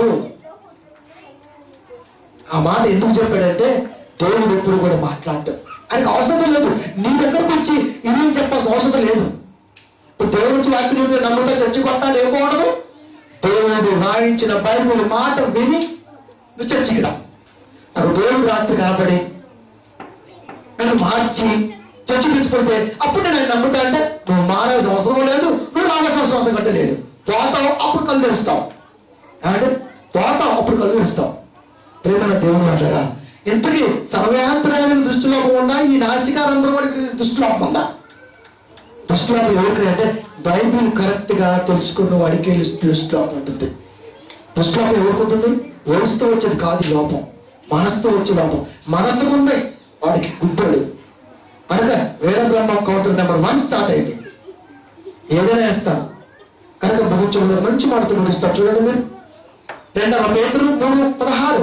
ఆ మాట ఎందుకు చెప్పాడంటే దేవుడు ఎప్పుడు కూడా మాట్లాడటం ఆయనకు అవసరం లేదు నీ దగ్గరకు వచ్చి ఇదేం చెప్పాల్సిన అవసరం లేదు ఇప్పుడు దేవుడు నుంచి వాక్యం చెప్పి నమ్ముతా చర్చి కొట్టాలి ఏమోడదు దేవుడు రాయించిన బైబిల్ మాట విని నువ్వు చర్చికి రా నాకు దేవుడు రాత్రి కనబడి నన్ను మార్చి చర్చి తీసుకుంటే అప్పుడు నేను ఆయన నమ్ముతా అంటే నువ్వు మారాల్సిన అవసరం లేదు నువ్వు రావాల్సిన అవసరం అంతకంటే లేదు తోతావు అప్పుడు కళ్ళు తెరుస్తావు అంటే తోతావు అప్పుడు కళ్ళు తెరుస్తావు ప్రేమల దేవుడు అంటారా ఇంతకీ సర్వేంతరానికి దృష్టిలో ఉందా ఈ నాసికారంధ్రం వాడికి దృష్టిలో ఉందా దృష్టిలో ఎవరికి అంటే బైబిల్ కరెక్ట్ గా తెలుసుకున్న వాడికి దృష్టిలో ఉంటుంది దృష్టిలో ఎవరికి ఉంటుంది వయసుతో వచ్చేది కాదు ఈ లోపం మనసుతో వచ్చే లోపం మనసు ఉన్నాయి వాడికి గుడ్డోడు కనుక వేద బ్రహ్మ కౌంటర్ నెంబర్ వన్ స్టార్ట్ అయింది ఏదైనా వేస్తాను కనుక ముగించడం మంచి మాటతో ముగిస్తారు చూడండి మీరు రెండవ పేతురు మూడు పదహారు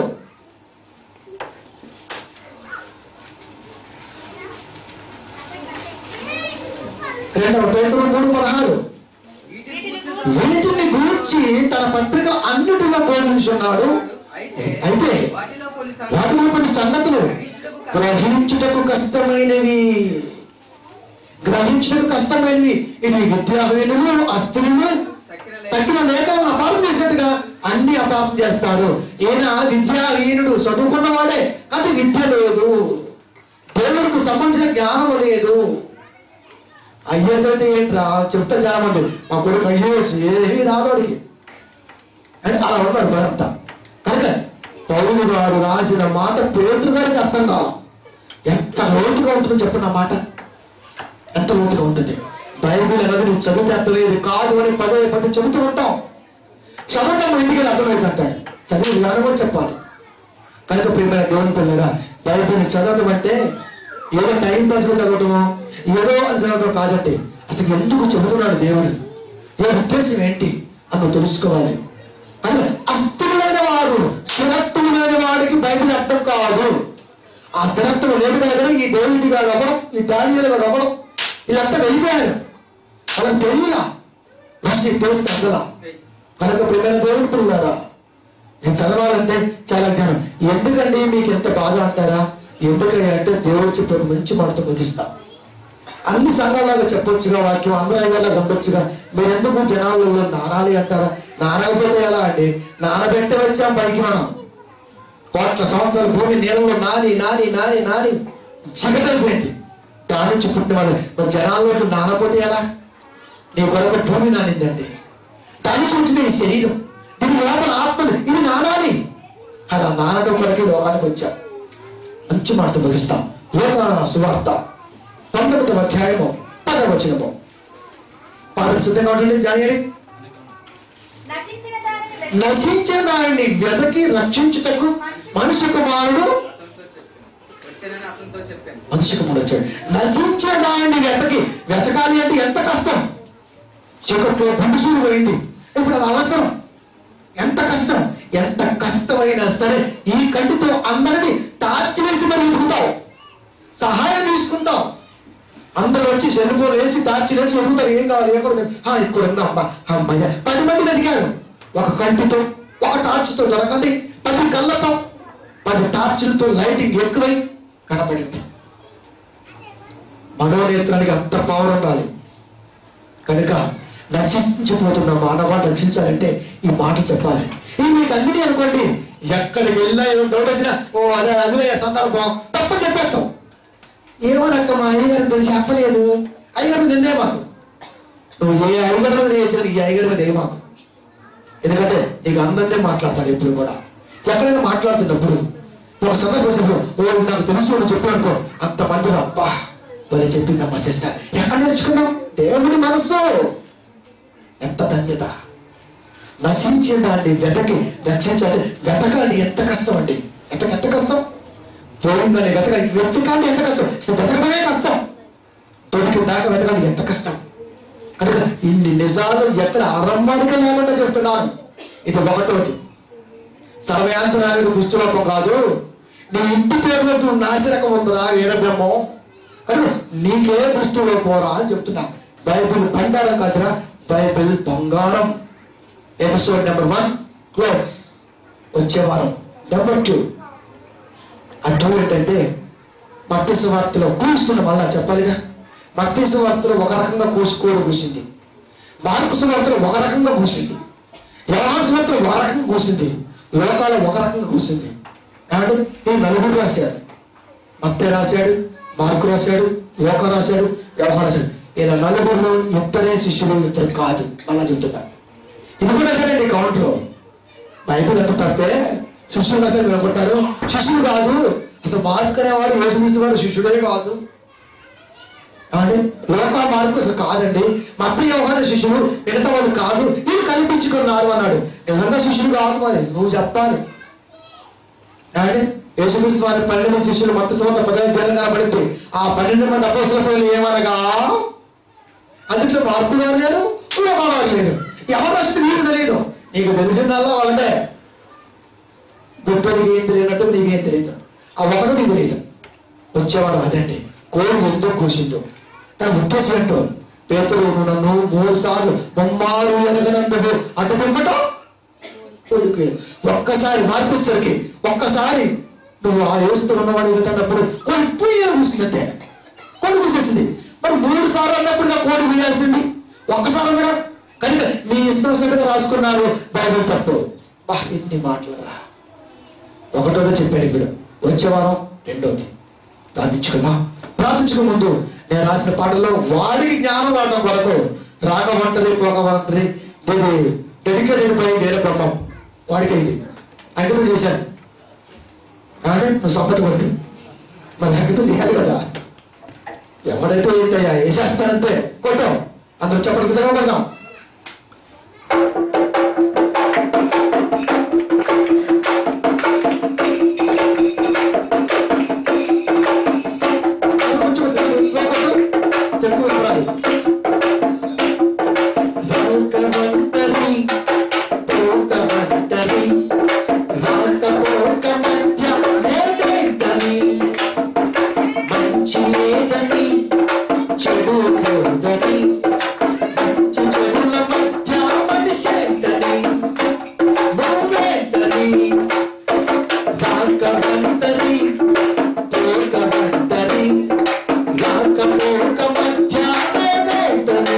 రెండవ పేతురు మూడు పదహారు వీటిని కూర్చున్న వీటిని గూర్చి తన పత్రిక అన్నిటిలో బోధించున్నాడు అయితే అయితే వాటిలో కొన్ని వాటిలో కొన్ని సంగతులు గ్రహించుటకు కష్టమైనవి గ్రహించుటకు కష్టమైనవి ఇది విద్యాహీనులు అస్త్రులు తగ్గిన లేక అపారం చేసినట్టుగా అన్ని అపారం చేస్తాడు ఈయన విద్యాహీనుడు చదువుకున్నవాడే అది విద్య లేదు దేవుడికి సంబంధించిన జ్ఞానం లేదు అయ్యేస్ అంటే ఏంట్రా చెప్తా చాలా మంది మా కొడుకు అయ్యేస్ ఏమీ రాదోడికి అని అలా ఉన్నాడు భరంతా కనుక పౌరులు గారు రాసిన మాట పేదరు గారికి అర్థం కావాలి ఎంత లోతుగా ఉంటుందో చెప్పండి ఆ మాట ఎంత లోతుగా ఉంటుంది బైబిల్ అనేది నువ్వు చదివితే అర్థలేదు కాదు అని పదే పదే చెబుతూ ఉంటాం చదవటం మా ఇంటికి అర్థమైంది అంటాడు చదివి విధానం కూడా చెప్పాలి కనుక ప్రియమైన దేవుని పిల్లరా బైబిల్ని చదవడం అంటే ఏదో టైం పాస్ లో చదవటము ఏదో అని చదవడం కాదండి అసలు ఎందుకు చదువుతున్నాడు దేవుడు ఏ ఉద్దేశం ఏంటి అని నువ్వు తెలుసుకోవాలి కనుక అస్థిరమైన వాడు స్థిరత్వమైన వాడికి బైబిల్ అర్థం కాదు ఆ స్థిరత్వం లేదు కనుక ఈ డేవిడ్ గారు అవ్వడం ఈ డానియల్ గారు అవ్వడం వీళ్ళంతా వెళ్ళిపోయారు వాళ్ళకి తెలియదా రసి తెలిసి అందలా కనుక ప్రియమైన దేవుడు పిల్లారా నేను చదవాలంటే చాలా జ్ఞానం ఎందుకండి మీకు ఎంత బాధ అంటారా ఎందుకని అంటే దేవుడు చెప్పే ఒక మంచి మాటతో ముగిస్తా అన్ని సంఘాలలో చెప్పొచ్చుగా వాక్యం అందరూ అయ్యేలా ఉండొచ్చుగా మీరు ఎందుకు జనాలలో నానాలి అంటారా నానకపోతే ఎలా అండి నానబెట్టి వచ్చాం పైకి మనం కోట్ల సంవత్సరాల భూమి నీళ్ళలో నాని నాని నాని నాని చిగటైపోయింది దాని నుంచి పుట్టిన వాళ్ళు మరి జనాల్లో నానపోతే ఎలా నీ కొరకు భూమి నానిందండి దాని నుంచి వచ్చిన ఈ శరీరం దీని లోపల ఆత్మలు ఇది నానాలి అలా నానడం కొరకే లోకానికి వచ్చాం మంచి మాట ముగిస్తాం లోక సువార్త పంతొమ్మిదవ అధ్యాయము పదవచనము పాటకు సిద్ధంగా ఉండండి జానియండి నశించిన దానిని వెతికి నశించిన దానిని వెదకి రక్షించుటకు మనుష్య కుమారుడు వచ్చానని అతనితో చెప్పాను మనిషి కుమారుడు వచ్చాడు నశించిన దానిని వెతకి వెతకాలి అంటే ఎంత కష్టం చీకట్లో గుండుసూరు పోయింది ఇప్పుడు అది అవసరం ఎంత కష్టం ఎంత కష్టమైనా సరే ఈ కంటితో అందరిని టార్చ్ వేసి మరి వెతుకుతావు సహాయం తీసుకుంటావు అందరూ వచ్చి సెల్ఫోన్ వేసి టార్చ్ వేసి వెతుకుతారు ఏం కావాలి ఏం కూడా ఆ, ఇక్కడ ఉందా అమ్మా అమ్మయ్య పది మంది వెతికారు ఒక కంటితో ఒక టార్చ్తో దొరకంది పది కళ్ళతో పది టార్చులతో లైటింగ్ ఎక్కువై కనబడింది మనోనేత్రానికి అంత పవర్ ఉండాలి కనుక నశించిపోతున్న మానవాన్ని రక్షించాలంటే ఈ మాట చెప్పాలి ఈ మీకు అన్ని అనుకోండి ఎక్కడికి వెళ్ళినా ఏదో డౌట్ వచ్చినా ఓ అదే అదే సందర్భం తప్ప చెప్పేస్తాం ఏమనక్క మా అయ్యగారు తెలిసి చెప్పలేదు అయ్యగారు నిన్నే మాకు నువ్వు ఏ అయ్యగారు మీద వేయించిన ఈ అయ్యగారి మీద ఏ మాకు ఎందుకంటే నీకు అందరినీ మాట్లాడతాడు ఎప్పుడు కూడా ఎక్కడైనా మాట్లాడుతున్నప్పుడు ఒక సందర్భం వచ్చినప్పుడు ఓ నాకు తెలుసు అని చెప్పాను అనుకో అంత మందిలో అబ్బా భలే చెప్పింది అమ్మ సిస్టర్ ఎక్కడ నేర్చుకున్నావు దేవుడి మనస్సు ఎంత ధన్యత నశించిన దాన్ని వెతకి రక్షించాలి వెతకాలి ఎంత కష్టం అండి ఎంత ఎంత కష్టం పోయిందని వెతకాలి వెతకాలి ఎంత కష్టం అసలు వెతకడమే కష్టం దొరికి దాకా వెతకాలి ఎంత కష్టం కనుక ఇన్ని నిజాలు ఎక్కడ ఆరంభానికి లేకుండా చెప్తున్నాను ఇది ఒకటోది సర్వయాంతరానికి దుస్తులోపం కాదు నీ ఇంటి పేరులో నువ్వు నాశనకం ఉందిరా వీరబ్రహ్మం కనుక నీకే దుస్తులో పోరా అని చెప్తున్నా బైబిల్ బంగారం కాదురా బైబిల్ బంగారం ఎపిసోడ్ నెంబర్ వన్ క్లోజ్ వచ్చే వారం నెంబర్ టూ అటు ఏంటంటే మత్స్య వార్తలో కూస్తున్న మళ్ళా చెప్పాలిగా మత్స్య వార్తలో ఒక రకంగా కూసుకోడు కూసింది మార్పు వార్తలో ఒక రకంగా కూసింది వ్యవహార వార్తలో ఒక రకంగా కూసింది లోకాలు ఒక రకంగా కూసింది కాబట్టి ఈ నలుగురు రాశాడు మత్తే రాశాడు మార్కు రాశాడు లోక రాశాడు వ్యవహార రాశాడు ఇలా నలుగురులో ఇద్దరే శిష్యులు ఇద్దరు కాదు మళ్ళా చెప్తున్నా ఇది కూడా రాశాడండి కౌంట్లో బైబిల్ ఎంత తప్పే శిష్యులు రాశాడు అనుకుంటారు శిష్యుడు కాదు అసలు మార్క్ అనేవాడు యేసుక్రీస్తు వాడు శిష్యుడే కాదు అంటే లోక మార్పు అసలు కాదండి మత వ్యవహార శిష్యులు మిగతా వాళ్ళు కాదు ఇది కల్పించుకున్నారు అన్నాడు నిజంగా శిష్యుడు కాదు మరి నువ్వు చెప్పాలి అంటే యేసుక్రీస్తు వారి పన్నెండు మంది శిష్యులు మత సమత పదవి పేర్లు కనబడింది ఆ పన్నెండు మంది అపోసల పేర్లు ఏమనగా అందుట్లో మార్పు వారు లేరు లోక వారు లేరు ఎవరు అసలు నీకు తెలియదు నీకు తెలిసిందల్లా వాళ్ళంటే గుడ్డోడికి ఏం తెలియనట్టు నీకేం తెలియదు ఆ ఒకటి నీకు తెలియదు వచ్చేవారు అదండి కోడి ఎంతో కూసిందో దాని ఉద్దేశం ఏంటో పేతులు నన్ను మూడు సార్లు బొమ్మారు ఎనగనందుకు అడ్డు తెమ్మటం కొడుకు ఒక్కసారి మార్పిస్తరికి ఒక్కసారి నువ్వు ఆ వేస్తూ ఉన్నవాడు వెళ్తున్నప్పుడు కోడి పుయ్యలు కూసిందంటే కోడి కూసేసింది మరి మూడు సార్లు అన్నప్పుడు నా కోడి వేయాల్సింది ఒక్కసారి అన్నగా కనుక నీ ఇష్టం వచ్చినట్టుగా రాసుకున్నారు బైబిల్ తప్పు బా ఇన్ని మాటలు రా ఒకటోదో చెప్పాను ఇప్పుడు వచ్చే వారం రెండోది ప్రార్థించుకుందాం ప్రార్థించుకునే ముందు నేను రాసిన పాటల్లో వాడికి జ్ఞానం రావడం కొరకు రాగవంటరి పోగవంటరి ఇది డెడికేటెడ్ బై డేర బ్రహ్మం వాడికి ఇది అంకితం చేశాను అంటే నువ్వు సపోర్ట్ కొట్టి మరి అంకితం చేయాలి కదా ఎవడైతే ఏంటయ్యా వేసేస్తానంతే కొట్టాం అందరూ చెప్పడం విధంగా పడదాం కొంచెం తెలుగు రాదు రాకమంటరి పోకమంటరి రాకపోక మధ్య నేనేంటని మంచి లేదని చెడు పోదని మంచి చెడుల మధ్య మనిషేంటని నువ్వేంటని రాకమంటరి పోకమంటరి రాకపోక మధ్య నేనేంటని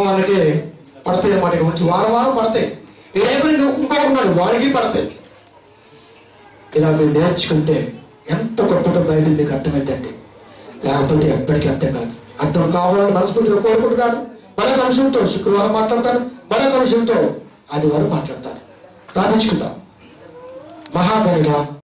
వాళ్ళకి పడతాయి అన్నమాట ఇక వచ్చి వారం వారం పడతాయి ఈ రేపటి ఇంకొక ఉన్నాడు వాడికి పడతాయి ఇలా మీరు నేర్చుకుంటే ఎంత గొప్పగా బైబిల్ మీకు అర్థమైందండి లేకపోతే ఎప్పటికీ అర్థం కాదు అర్థం కావాలని మనస్ఫూర్తిగా కోరుకుంటున్నాను మరొక అంశంతో శుక్రవారం మాట్లాడతాను మరొక అంశంతో ఆదివారం మాట్లాడతాను ప్రార్థించుకుందాం మహాగణిగా